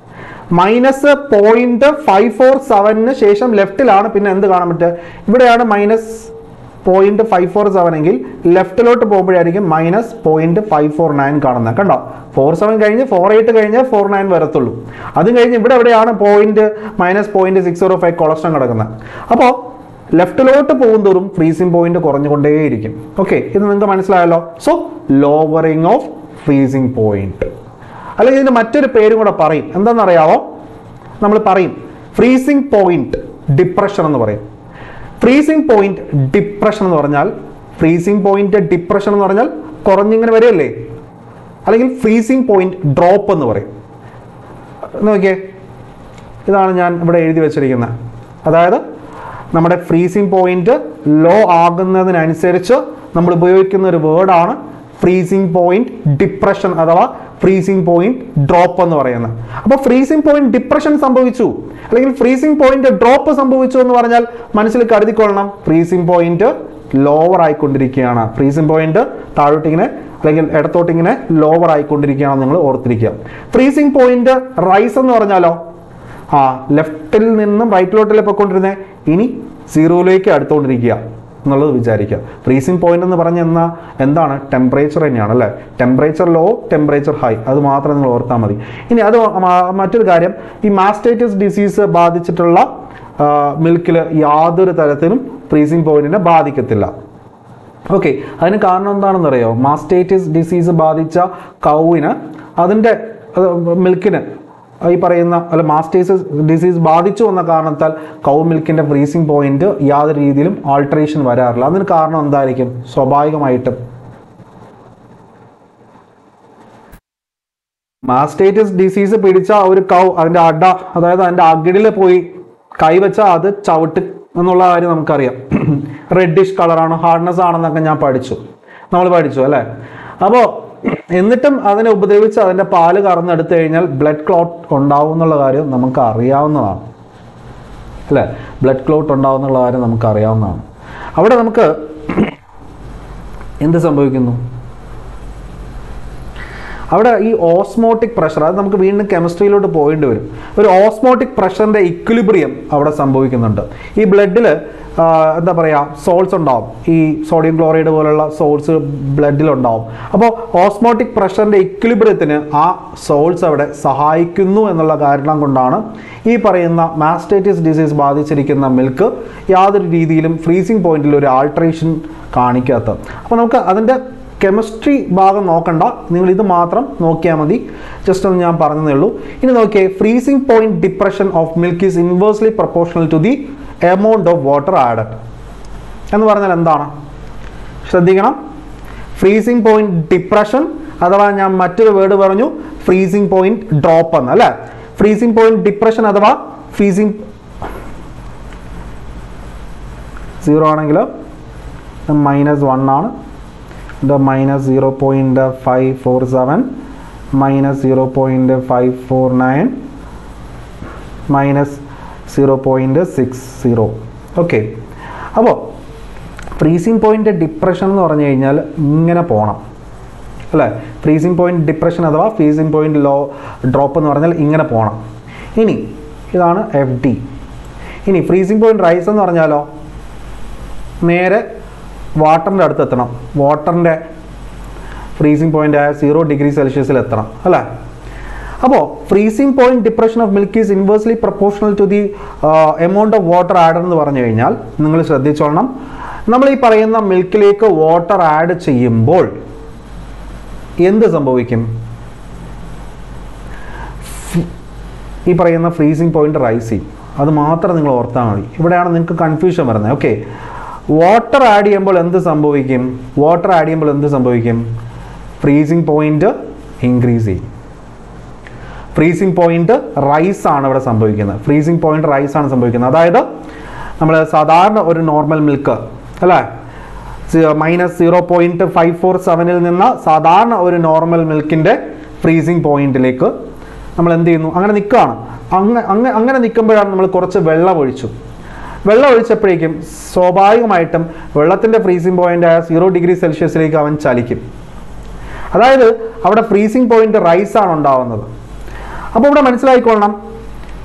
മൈനസ് പോയിന്റ് ഫൈവ് ഫോർ സെവനിന് ശേഷം ലെഫ്റ്റിലാണ് പിന്നെ എന്ത് കാണാൻ പറ്റുക ഇവിടെയാണ് minus point five four seven എങ്കിൽ ലെഫ്റ്റിലോട്ട് പോകുമ്പോഴായിരിക്കും minus point five four nine കാണുന്നത് കണ്ടോ ഫോർ സെവൻ കഴിഞ്ഞ് ഫോർ എയ്റ്റ് കഴിഞ്ഞ് ഫോർ നയൻ വരത്തുള്ളൂ അതും കഴിഞ്ഞ് ഇവിടെ എവിടെയാണ് point minus point six zero five colostrum കിടക്കുന്നത് അപ്പോൾ ലെഫ്റ്റിലോട്ട് പോകുന്തോറും ഫ്രീസിംഗ് പോയിന്റ് കുറഞ്ഞുകൊണ്ടേയിരിക്കും ഓക്കെ ഇത് നിങ്ങൾക്ക് മനസ്സിലായല്ലോ so lowering of freezing point അല്ലെങ്കിൽ ഇതിന് മറ്റൊരു പേരും കൂടെ പറയും എന്താണെന്നറിയാവോ നമ്മൾ പറയും ഫ്രീസിംഗ് പോയിന്റ് ഡിപ്രഷൻ എന്ന് പറയും ഫ്രീസിംഗ് പോയിന്റ് ഡിപ്രഷൻ എന്ന് പറഞ്ഞാൽ ഫ്രീസിംഗ് പോയിന്റ് ഡിപ്രഷൻ എന്ന് പറഞ്ഞാൽ കുറഞ്ഞിങ്ങനെ വരികയല്ലേ അല്ലെങ്കിൽ ഫ്രീസിംഗ് പോയിന്റ് ഡ്രോപ്പ് എന്ന് പറയും നോക്കിയേ ഇതാണ് ഞാൻ ഇവിടെ എഴുതി വെച്ചിരിക്കുന്നത് അതായത് നമ്മുടെ ഫ്രീസിംഗ് പോയിന്റ് ലോ ആകുന്നതിനനുസരിച്ച് നമ്മൾ ഉപയോഗിക്കുന്ന ഒരു വേർഡാണ് ഫ്രീസിംഗ് പോയിന്റ് ഡിപ്രഷൻ അഥവാ ഫ്രീസിംഗ് പോയിന്റ് ഡ്രോപ്പ് എന്ന് പറയുന്നത് അപ്പോൾ ഫ്രീസിംഗ് പോയിന്റ് ഡിപ്രഷൻ സംഭവിച്ചു അല്ലെങ്കിൽ ഫ്രീസിംഗ് പോയിന്റ് ഡ്രോപ്പ് സംഭവിച്ചു എന്ന് പറഞ്ഞാൽ മനസ്സിൽ കരുതിക്കൊള്ളണം ഫ്രീസിംഗ് പോയിന്റ് ലോവർ ആയിക്കൊണ്ടിരിക്കുകയാണ് ഫ്രീസിംഗ് പോയിന്റ് താഴോട്ടിങ്ങനെ അല്ലെങ്കിൽ ഇടത്തോട്ടിങ്ങനെ ലോവർ ആയിക്കൊണ്ടിരിക്കുകയാണ് നിങ്ങൾ ഓർത്തിരിക്കുക ഫ്രീസിംഗ് പോയിന്റ് റൈസ് എന്ന് പറഞ്ഞാലോ ആ ലെഫ്റ്റിൽ നിന്നും റൈറ്റിലോട്ടിലെ പൊയ്ക്കൊണ്ടിരുന്നേ ഇനി സീറോയിലേക്ക് അടുത്തുകൊണ്ടിരിക്കുക എന്നുള്ളത് വിചാരിക്കുക ഫ്രീസിംഗ് പോയിന്റ് എന്ന് പറഞ്ഞ എന്നാ എന്താണ് ടെമ്പറേച്ചർ തന്നെയാണ് അല്ലേ ടെമ്പറേച്ചർ ലോ ടെമ്പറേച്ചർ ഹൈ അത് മാത്രം നിങ്ങൾ ഓർത്താൽ മതി ഇനി അത് മ- മറ്റൊരു കാര്യം ഈ മാസ്റ്റൈറ്റിസ് ഡിസീസ് ബാധിച്ചിട്ടുള്ള മിൽക്കിൽ യാതൊരു തരത്തിലും ഫ്രീസിംഗ് പോയിന്റിനെ ബാധിക്കത്തില്ല ഓക്കെ അതിന് കാരണം എന്താണെന്ന് അറിയോ മാസ്റ്റൈറ്റിസ് ഡിസീസ് ബാധിച്ച കൗവിന് അതിൻ്റെ മിൽക്കിന് ഈ പറയുന്ന അല്ല മാസ്റ്റൈറ്റിസ് ഡിസീസ് ബാധിച്ചു എന്ന കാരണത്താൽ കൗ മിൽക്കിൻ്റെ ഫ്രീസിംഗ് പോയിന്റ് യാതൊരു രീതിയിലും ആൾട്ടറേഷൻ വരാറില്ല അതിന് കാരണം എന്തായിരിക്കും സ്വാഭാവികമായിട്ടും മാസ്റ്റൈറ്റിസ് ഡിസീസ് പിടിച്ച ഒരു കൗ അതിൻ്റെ അട അതായത് അതിൻ്റെ അകിടിൽ പോയി കൈവച്ചാൽ അത് ചവിട്ട് എന്നുള്ള കാര്യം നമുക്കറിയാം റെഡിഷ് കളറാണ് ഹാർഡ്നെസ് ആണെന്നൊക്കെ ഞാൻ പഠിച്ചു നമ്മൾ പഠിച്ചു അല്ലേ അപ്പോൾ എന്നിട്ടും അതിനെ ഉപദ്രവിച്ച് അതിൻ്റെ പാല് കറന്നെടുത്തു കഴിഞ്ഞാൽ ബ്ലഡ് ക്ലോട്ട് ഉണ്ടാവും എന്നുള്ള കാര്യം നമുക്ക് അറിയാവുന്നതാണ് അല്ലേ ബ്ലഡ് ക്ലോട്ട് ഉണ്ടാവും എന്നുള്ള കാര്യം നമുക്ക് അറിയാവുന്നതാണ് അവിടെ നമുക്ക് എന്ത് സംഭവിക്കുന്നു അവിടെ ഈ ഓസ്മോട്ടിക് പ്രഷർ അത് നമുക്ക് വീണ്ടും കെമിസ്ട്രിയിലോട്ട് പോകേണ്ടി വരും ഒരു ഓസ്മോട്ടിക് പ്രഷറിൻ്റെ ഇക്വിലിബ്രിയം അവിടെ സംഭവിക്കുന്നുണ്ട് ഈ ബ്ലഡിൽ എന്താ പറയുക സോൾസ് ഉണ്ടാവും ഈ സോഡിയം ക്ലോറൈഡ് പോലുള്ള സോൾസ് ബ്ലഡിലുണ്ടാവും അപ്പോൾ ഓസ്മോട്ടിക് പ്രഷറിൻ്റെ ഇക്വിലിബ്രിയത്തിന് ആ സോൾസ് അവിടെ സഹായിക്കുന്നു എന്നുള്ള കാരണം കൊണ്ടാണ് ഈ പറയുന്ന മാസ്റ്റൈറ്റിസ് ഡിസീസ് ബാധിച്ചിരിക്കുന്ന മിൽക്ക് യാതൊരു രീതിയിലും ഫ്രീസിംഗ് പോയിന്റിൽ ഒരു ആൾട്രേഷൻ കാണിക്കാത്തത് അപ്പോൾ നമുക്ക് അതിൻ്റെ കെമിസ്ട്രി ഭാഗം നോക്കണ്ട നിങ്ങൾ ഇത് മാത്രം നോക്കിയാൽ മതി ജസ്റ്റ് ഒന്ന് ഞാൻ പറഞ്ഞതേ ഉള്ളൂ ഇനി നോക്കിയേ freezing point depression of milk is inversely proportional to the amount of water added എന്ന് പറഞ്ഞാൽ എന്താണ് ശ്രദ്ധിക്കണം ഫ്രീസിംഗ് പോയിന്റ് ഡിപ്രഷൻ അഥവാ ഞാൻ മറ്റൊരു വേർഡ് പറഞ്ഞു ഫ്രീസിംഗ് പോയിന്റ് ഡ്രോപ്പ് എന്ന് അല്ലേ ഫ്രീസിംഗ് പോയിന്റ് ഡിപ്രഷൻ അഥവാ ഫ്രീസിംഗ് സീറോ ആണെങ്കിൽ മൈനസ് വൺ ആണ് ഇത് minus zero point five four seven minus zero point five four nine minus zero point six zero okay അപ്പോൾ ഫ്രീസിംഗ് പോയിൻ്റ് ഡിപ്രഷൻ എന്ന് പറഞ്ഞു കഴിഞ്ഞാൽ ഇങ്ങനെ പോകണം അല്ലേ ഫ്രീസിംഗ് പോയിന്റ് ഡിപ്രഷൻ അഥവാ ഫ്രീസിംഗ് പോയിന്റ് ലോ ഡ്രോപ്പ് എന്ന് പറഞ്ഞാൽ ഇങ്ങനെ പോകണം ഇനി ഇതാണ് എഫ് ഡി ഇനി ഫ്രീസിംഗ് പോയിന്റ് റൈസ് എന്ന് പറഞ്ഞാലോ നേരെ വാട്ടറിൻ്റെ അടുത്ത് എത്തണം വാട്ടറിൻ്റെ ഫ്രീസിംഗ് പോയിന്റ് ആയ സീറോ ഡിഗ്രി സെൽഷ്യസിൽ എത്തണം അല്ലേ അപ്പോൾ freezing point depression of milk is inversely proportional to the amount of water add എന്ന് പറഞ്ഞു കഴിഞ്ഞാൽ നിങ്ങൾ ശ്രദ്ധിച്ചോളണം നമ്മൾ ഈ പറയുന്ന മിൽക്കിലേക്ക് വാട്ടർ ആഡ് ചെയ്യുമ്പോൾ എന്ത് സംഭവിക്കും ഫ്- ഈ പറയുന്ന ഫ്രീസിംഗ് പോയിന്റ് റൈസ് ചെയ്യും അത് മാത്രം നിങ്ങൾ ഓർത്താൽ മതി ഇവിടെയാണ് നിങ്ങൾക്ക് കൺഫ്യൂഷൻ വരുന്നത് ഓക്കെ വാട്ടർ ആഡ് ചെയ്യുമ്പോൾ എന്ത് സംഭവിക്കും വാട്ടർ ആഡ് ചെയ്യുമ്പോൾ എന്ത് സംഭവിക്കും ഫ്രീസിംഗ് പോയിന്റ് ഇൻക്രീസ് ചെയ്യും ഫ്രീസിംഗ് പോയിന്റ് റൈസ് ആണ് ഇവിടെ സംഭവിക്കുന്നത് ഫ്രീസിംഗ് പോയിന്റ് റൈസ് ആണ് സംഭവിക്കുന്നത് അതായത് നമ്മൾ സാധാരണ ഒരു നോർമൽ മിൽക്ക് അല്ലേ minus zero point five four സെവനിൽ നിന്ന് സാധാരണ ഒരു നോർമൽ മിൽക്കിൻ്റെ ഫ്രീസിംഗ് പോയിന്റിലേക്ക് നമ്മൾ എന്ത് ചെയ്യുന്നു അങ്ങനെ നിൽക്കുകയാണ് അങ്ങ അങ്ങ അങ്ങനെ നിൽക്കുമ്പോഴാണ് നമ്മൾ കുറച്ച് വെള്ളം ഒഴിച്ചു വെള്ളം ഒഴിച്ചപ്പോഴേക്കും സ്വാഭാവികമായിട്ടും വെള്ളത്തിൻ്റെ ഫ്രീസിംഗ് പോയിന്റ് ആയ സീറോ ഡിഗ്രി സെൽഷ്യസിലേക്ക് അവൻ ചലിക്കും അതായത് അവിടെ ഫ്രീസിംഗ് പോയിന്റ് റൈസ് ആണ് ഉണ്ടാവുന്നത് അപ്പോൾ ഇവിടെ മനസ്സിലായിക്കൊള്ളണം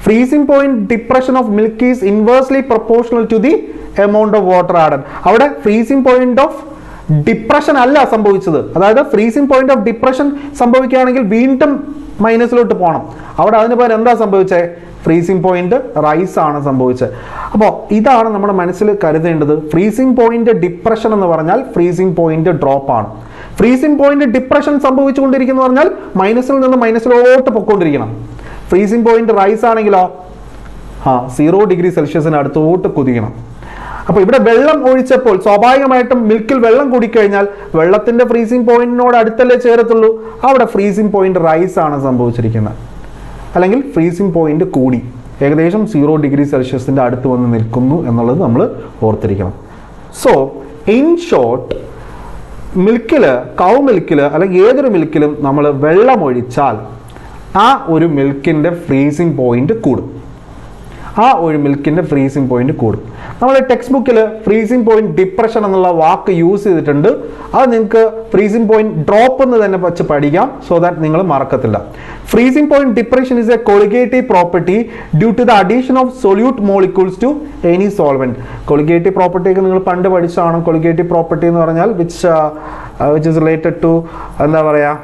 freezing point depression of milk is inversely proportional to the amount of water added അവിടെ ഫ്രീസിംഗ് പോയിന്റ് ഓഫ് ഡിപ്രഷൻ അല്ല സംഭവിച്ചത് അതായത് ഫ്രീസിംഗ് പോയിന്റ് ഓഫ് ഡിപ്രഷൻ സംഭവിക്കുകയാണെങ്കിൽ വീണ്ടും മൈനസിലോട്ട് പോകണം അവിടെ അതിന് പകരം എന്താ സംഭവിച്ചത് ഫ്രീസിംഗ് പോയിന്റ് റൈസ് ആണ് സംഭവിച്ചത് അപ്പോൾ ഇതാണ് നമ്മുടെ മനസ്സിൽ കരുതേണ്ടത് ഫ്രീസിംഗ് പോയിന്റ് ഡിപ്രഷൻ എന്ന് പറഞ്ഞാൽ ഫ്രീസിംഗ് പോയിന്റ് ഡ്രോപ്പ് ആണ് ഫ്രീസിംഗ് പോയിന്റ് ഡിപ്രഷൻ സംഭവിച്ചുകൊണ്ടിരിക്കുന്നു പറഞ്ഞാൽ മൈനസിൽ നിന്ന് മൈനസിലോട്ട് പൊക്കോണ്ടിരിക്കണം ഫ്രീസിംഗ് പോയിന്റ് റൈസ് ആണെങ്കിലോ ആ സീറോ ഡിഗ്രി സെൽഷ്യസിന് അടുത്തോട്ട് കുതിക്കണം അപ്പോൾ ഇവിടെ വെള്ളം ഒഴിച്ചപ്പോൾ സ്വാഭാവികമായിട്ടും മിൽക്കിൽ വെള്ളം കൂടിക്കഴിഞ്ഞാൽ വെള്ളത്തിന്റെ ഫ്രീസിംഗ് പോയിന്റിനോട് അടുത്തല്ലേ ചേരത്തുള്ളൂ അവിടെ ഫ്രീസിംഗ് പോയിന്റ് റൈസ് ആണ് സംഭവിച്ചിരിക്കുന്നത് അല്ലെങ്കിൽ ഫ്രീസിംഗ് പോയിന്റ് കൂടി ഏകദേശം സീറോ ഡിഗ്രി സെൽഷ്യസിന്റെ അടുത്ത് വന്ന് നിൽക്കുന്നു എന്നുള്ളത് നമ്മൾ ഓർത്തിരിക്കണം സോ ഇൻ ഷോർട്ട് മിൽക്കിൽ കൗ മിൽക്കിൽ അല്ലെങ്കിൽ ഏതൊരു മിൽക്കിലും നമ്മൾ വെള്ളം ഒഴിച്ചാൽ ആ ഒരു മിൽക്കിൻ്റെ ഫ്രീസിംഗ് പോയിന്റ് കൂടും ആ ഒരു മിൽക്കിൻ്റെ ഫ്രീസിംഗ് പോയിന്റ് കൂടും നമ്മൾ ടെക്സ്റ്റ് ബുക്കിൽ ഫ്രീസിംഗ് പോയിന്റ് ഡിപ്രഷൻ എന്നുള്ള വാക്ക് യൂസ് ചെയ്തിട്ടുണ്ട് അത് നിങ്ങൾക്ക് ഫ്രീസിംഗ് പോയിന്റ് ഡ്രോപ്പ് എന്ന് തന്നെ വെച്ച് പഠിക്കാം സോ ദാറ്റ് നിങ്ങൾ മറക്കത്തില്ല freezing point depression is a colligative property due to the addition of solute molecules to any solvent colligative property ഒക്കെ നിങ്ങൾ പണ്ട് പഠിച്ചതാണ് കൊളിഗേറ്റീവ് പ്രോപ്പർട്ടി എന്ന് പറഞ്ഞാൽ which which is related to എന്താ പറയുക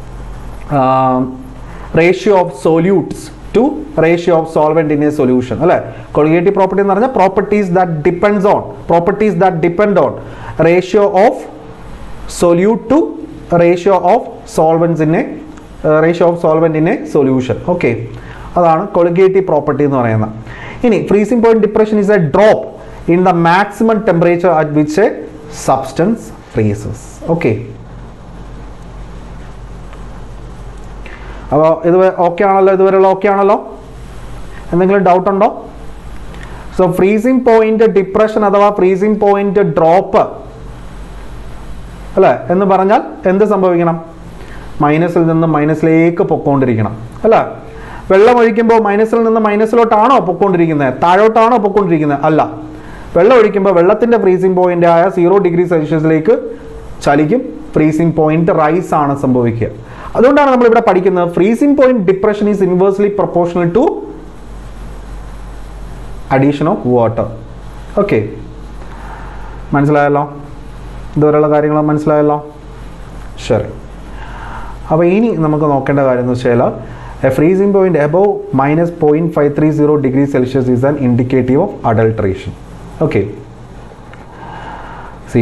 ratio of solutes to ratio of solvent in a solution അല്ലെ colligative property എന്ന് പറഞ്ഞാൽ properties that depends on properties that depend on ratio of solute to ratio of solvents in A ratio of solvent in a solution okay അതാണ് colligative property എന്ന് പറയുന്നത് ഇനി freezing point depression is a drop in the maximum temperature at which a substance freezes okay അപ്പോൾ ഇത് okay ആണല്ലോ ഇതുവരെയുള്ള okay ആണല്ലോ എന്തെങ്കിലും ഡൗട്ട് ഉണ്ടോ സോ ഫ്രീസിംഗ് പോയിന്റ് ഡിപ്രഷൻ അഥവാ ഫ്രീസിംഗ് പോയിന്റ് ഡ്രോപ്പ് അല്ലേ എന്ന് പറഞ്ഞാൽ എന്ത് സംഭവിക്കണം മൈനസിൽ നിന്ന് മൈനസിലേക്ക് പൊക്കോണ്ടിരിക്കണം അല്ലേ വെള്ളം ഒഴിക്കുമ്പോൾ മൈനസിൽ നിന്ന് മൈനസിലോട്ടാണോ പൊക്കോണ്ടിരിക്കുന്നത് താഴോട്ടാണോ പൊക്കോണ്ടിരിക്കുന്നത് അല്ല വെള്ളം ഒഴിക്കുമ്പോൾ വെള്ളത്തിന്റെ ഫ്രീസിംഗ് പോയിന്റ് ആയ സീറോ ഡിഗ്രി സെൽഷ്യസിലേക്ക് ചലിക്കും ഫ്രീസിംഗ് പോയിന്റ് റൈസ് ആണ് സംഭവിക്കുക അതുകൊണ്ടാണ് നമ്മൾ ഇവിടെ പഠിക്കുന്നത് freezing point depression is inversely proportional to addition of water okay മനസ്സിലായല്ലോ ഇതുവരെയുള്ള കാര്യങ്ങൾ മനസ്സിലായല്ലോ ശരി അപ്പോൾ ഇനി നമുക്ക് നോക്കേണ്ട കാര്യം എന്ന് വെച്ചാൽ a freezing point above minus point five three zero degree Celsius is an indicative of adulteration okay see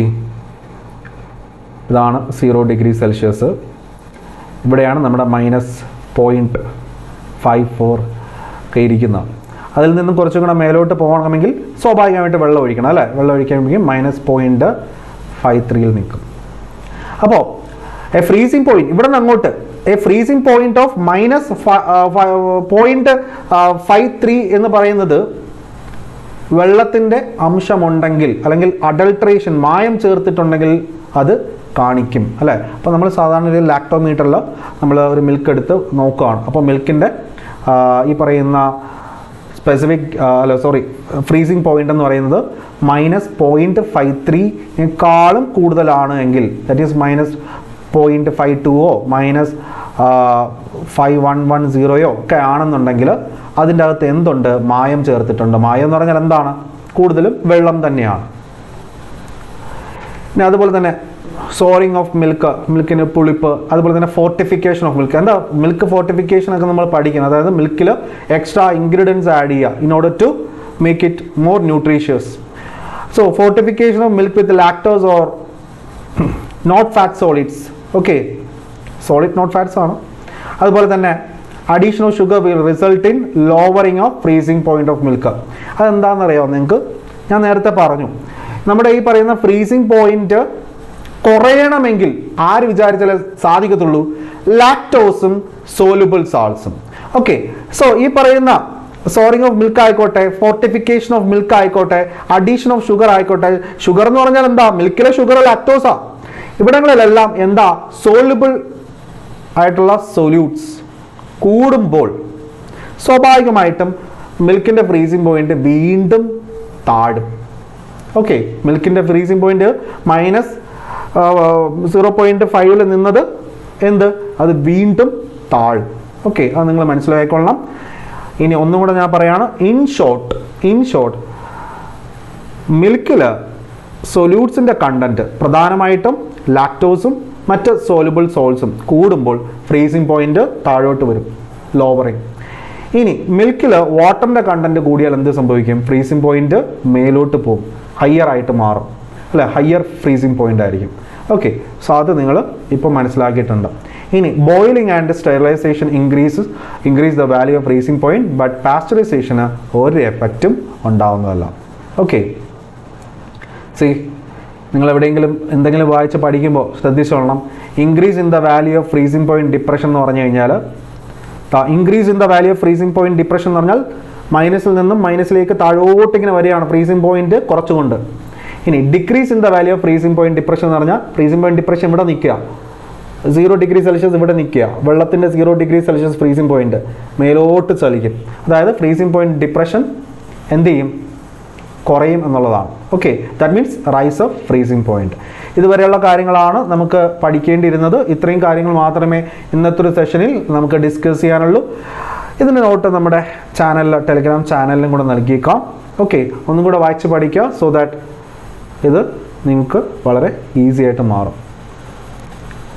ഇതാണ് സീറോ ഡിഗ്രി സെൽഷ്യസ് ഇവിടെയാണ് നമ്മുടെ മൈനസ് പോയിൻറ്റ് ഫൈവ് ഫോർ ഒക്കെ ഇരിക്കുന്നത് അതിൽ നിന്നും കുറച്ചും കൂടെ മേലോട്ട് പോകണമെങ്കിൽ സ്വാഭാവികമായിട്ട് വെള്ളം ഒഴിക്കണം അല്ലേ വെള്ളം ഒഴിക്കണമെങ്കിൽ മൈനസ് പോയിൻറ്റ് ഫൈവ് ത്രീയിൽ നിൽക്കും അപ്പോൾ എ ഫ്രീസിംഗ് പോയിന്റ് ഇവിടെ നിന്ന് അങ്ങോട്ട് a freezing point of minus point five three എന്ന് പറയുന്നത് വെള്ളത്തിൻ്റെ അംശമുണ്ടെങ്കിൽ അല്ലെങ്കിൽ അഡൾട്രേഷൻ മായം ചേർത്തിട്ടുണ്ടെങ്കിൽ അത് കാണിക്കും അല്ലേ അപ്പോൾ നമ്മൾ സാധാരണ ഒരു ലാക്ടോമീറ്ററിൽ നമ്മൾ ഒരു മിൽക്ക് എടുത്ത് നോക്കുകയാണ് അപ്പോൾ മിൽക്കിൻ്റെ ഈ പറയുന്ന സ്പെസിഫിക് അല്ല സോറി ഫ്രീസിംഗ് പോയിന്റ് എന്ന് പറയുന്നത് മൈനസ് പോയിന്റ് ഫൈവ് ത്രീക്കാളും കൂടുതലാണ് എങ്കിൽ that is minus point five ടുവോ മൈനസ് ഫൈവ് വൺ വൺ സീറോയോ ഒക്കെ ആണെന്നുണ്ടെങ്കിൽ അതിൻ്റെ അകത്ത് എന്തുണ്ട് മായം ചേർത്തിട്ടുണ്ട് മായം എന്ന് പറഞ്ഞാൽ എന്താണ് കൂടുതലും വെള്ളം തന്നെയാണ് പിന്നെ അതുപോലെ തന്നെ സോറിങ് ഓഫ് മിൽക്ക് മിൽക്കിന് പുളിപ്പ് അതുപോലെ തന്നെ ഫോർട്ടിഫിക്കേഷൻ ഓഫ് മിൽക്ക് എന്താ മിൽക്ക് ഫോർട്ടിഫിക്കേഷൻ ഒക്കെ നമ്മൾ പഠിക്കുന്നത് അതായത് മിൽക്കിൽ എക്സ്ട്രാ ഇൻഗ്രീഡിയൻസ് ആഡ് ചെയ്യുക in order to make it more nutritious so fortification of milk with lactose or not fat solids okay solid not fats ആണ് അതുപോലെ തന്നെ addition of sugar will result in lowering of freezing point of milk അതെന്താണെന്നറിയാമോ നിങ്ങൾക്ക് ഞാൻ നേരത്തെ പറഞ്ഞു നമ്മുടെ ഈ പറയുന്ന ഫ്രീസിംഗ് പോയിന്റ് കുറയണമെങ്കിൽ ആര് വിചാരിച്ചാലേ സാധിക്കത്തുള്ളൂ ലാക്ടോസും സോലുബിൾ സാൾസും ഓക്കെ സോ ഈ പറയുന്ന സോറിങ് ഓഫ് മിൽക്ക് ആയിക്കോട്ടെ ഫോർട്ടിഫിക്കേഷൻ ഓഫ് മിൽക്ക് ആയിക്കോട്ടെ അഡീഷൻ ഓഫ് ഷുഗർ ആയിക്കോട്ടെ ഷുഗർ എന്ന് പറഞ്ഞാൽ എന്താ മിൽക്കിലെ ഷുഗർ ലാക്ടോസാ ഇവിടങ്ങളിലെല്ലാം എന്താ സോലുബിൾ ആയിട്ടുള്ള സൊല്യൂട്ട്സ് കൂടുമ്പോൾ സ്വാഭാവികമായിട്ടും മിൽക്കിൻ്റെ ഫ്രീസിംഗ് പോയിന്റ് വീണ്ടും താഴും ഓക്കെ മിൽക്കിൻ്റെ freezing point minus zero point ഫൈവിൽ നിന്നത് എന്ത് അത് വീണ്ടും താഴും ഓക്കെ അത് നിങ്ങൾ മനസ്സിലാക്കിക്കൊള്ളണം ഇനി ഒന്നും കൂടെ ഞാൻ പറയാണ് ഇൻ ഷോർട്ട് ഇൻ ഷോർട്ട് മിൽക്കിൽ സൊല്യൂട്ട്സിൻ്റെ കണ്ടന്റ് പ്രധാനമായിട്ടും ലാക്ടോസും മറ്റ് സോലുബിൾ സോൾസും കൂടുമ്പോൾ ഫ്രീസിംഗ് പോയിന്റ് താഴോട്ട് വരും ലോവറിങ് ഇനി മിൽക്കിൽ വാട്ടറിൻ്റെ കണ്ടന്റ് കൂടിയാൽ എന്ത് സംഭവിക്കും ഫ്രീസിംഗ് പോയിന്റ് മേലോട്ട് പോകും ഹയർ ആയിട്ട് മാറും അല്ലെ ഹയർ ഫ്രീസിംഗ് പോയിന്റ് ആയിരിക്കും ഓക്കെ സോ അത് നിങ്ങൾ ഇപ്പോൾ മനസ്സിലാക്കിയിട്ടുണ്ട് ഇനി boiling and sterilization increase increase the value of freezing point but പാസ്ചറൈസേഷന് ഒരു എഫക്റ്റും ഉണ്ടാവുന്നതല്ല ഓക്കെ സി നിങ്ങൾ എവിടെയെങ്കിലും എന്തെങ്കിലും വായിച്ച് പഠിക്കുമ്പോൾ ശ്രദ്ധിച്ചോളണം increase in the value of freezing point depression എന്ന് പറഞ്ഞു കഴിഞ്ഞാൽ increase in the value of freezing point depression എന്ന് പറഞ്ഞാൽ മൈനസിൽ നിന്നും മൈനസിലേക്ക് താഴോട്ട് ഇങ്ങനെ വരികയാണ് ഫ്രീസിംഗ് പോയിന്റ് കുറച്ചുകൊണ്ട് ഇനി decrease in the value of freezing point depression എന്ന് പറഞ്ഞാൽ ഫ്രീസിംഗ് പോയിന്റ് ഡിപ്രഷൻ ഇവിടെ നിൽക്കുക സീറോ ഡിഗ്രി സെൽഷ്യസ് ഇവിടെ നിൽക്കുക വെള്ളത്തിൻ്റെ zero degree Celsius freezing point മേലോട്ട് ചലിക്കും അതായത് ഫ്രീസിംഗ് പോയിന്റ് ഡിപ്രഷൻ എന്ത് ചെയ്യും കുറയും എന്നുള്ളതാണ് okay that means rise of freezing point ഇതുവരെയുള്ള കാര്യങ്ങളാണ് നമുക്ക് പഠിക്കേണ്ടിയിരുന്നത് ഇത്രയും കാര്യങ്ങൾ മാത്രമേ ഇന്നത്തെ ഒരു സെഷനിൽ നമുക്ക് ഡിസ്കസ് ചെയ്യാനുള്ളൂ ഇതിൻ്റെ നോട്ട് നമ്മുടെ ചാനലിൽ ടെലിഗ്രാം ചാനലിലും കൂടെ നൽകിയേക്കാം ഓക്കെ ഒന്നും കൂടെ വായിച്ച് പഠിക്കുക സോ ദാറ്റ് ഇത് നിങ്ങൾക്ക് വളരെ ഈസി ആയിട്ട് മാറും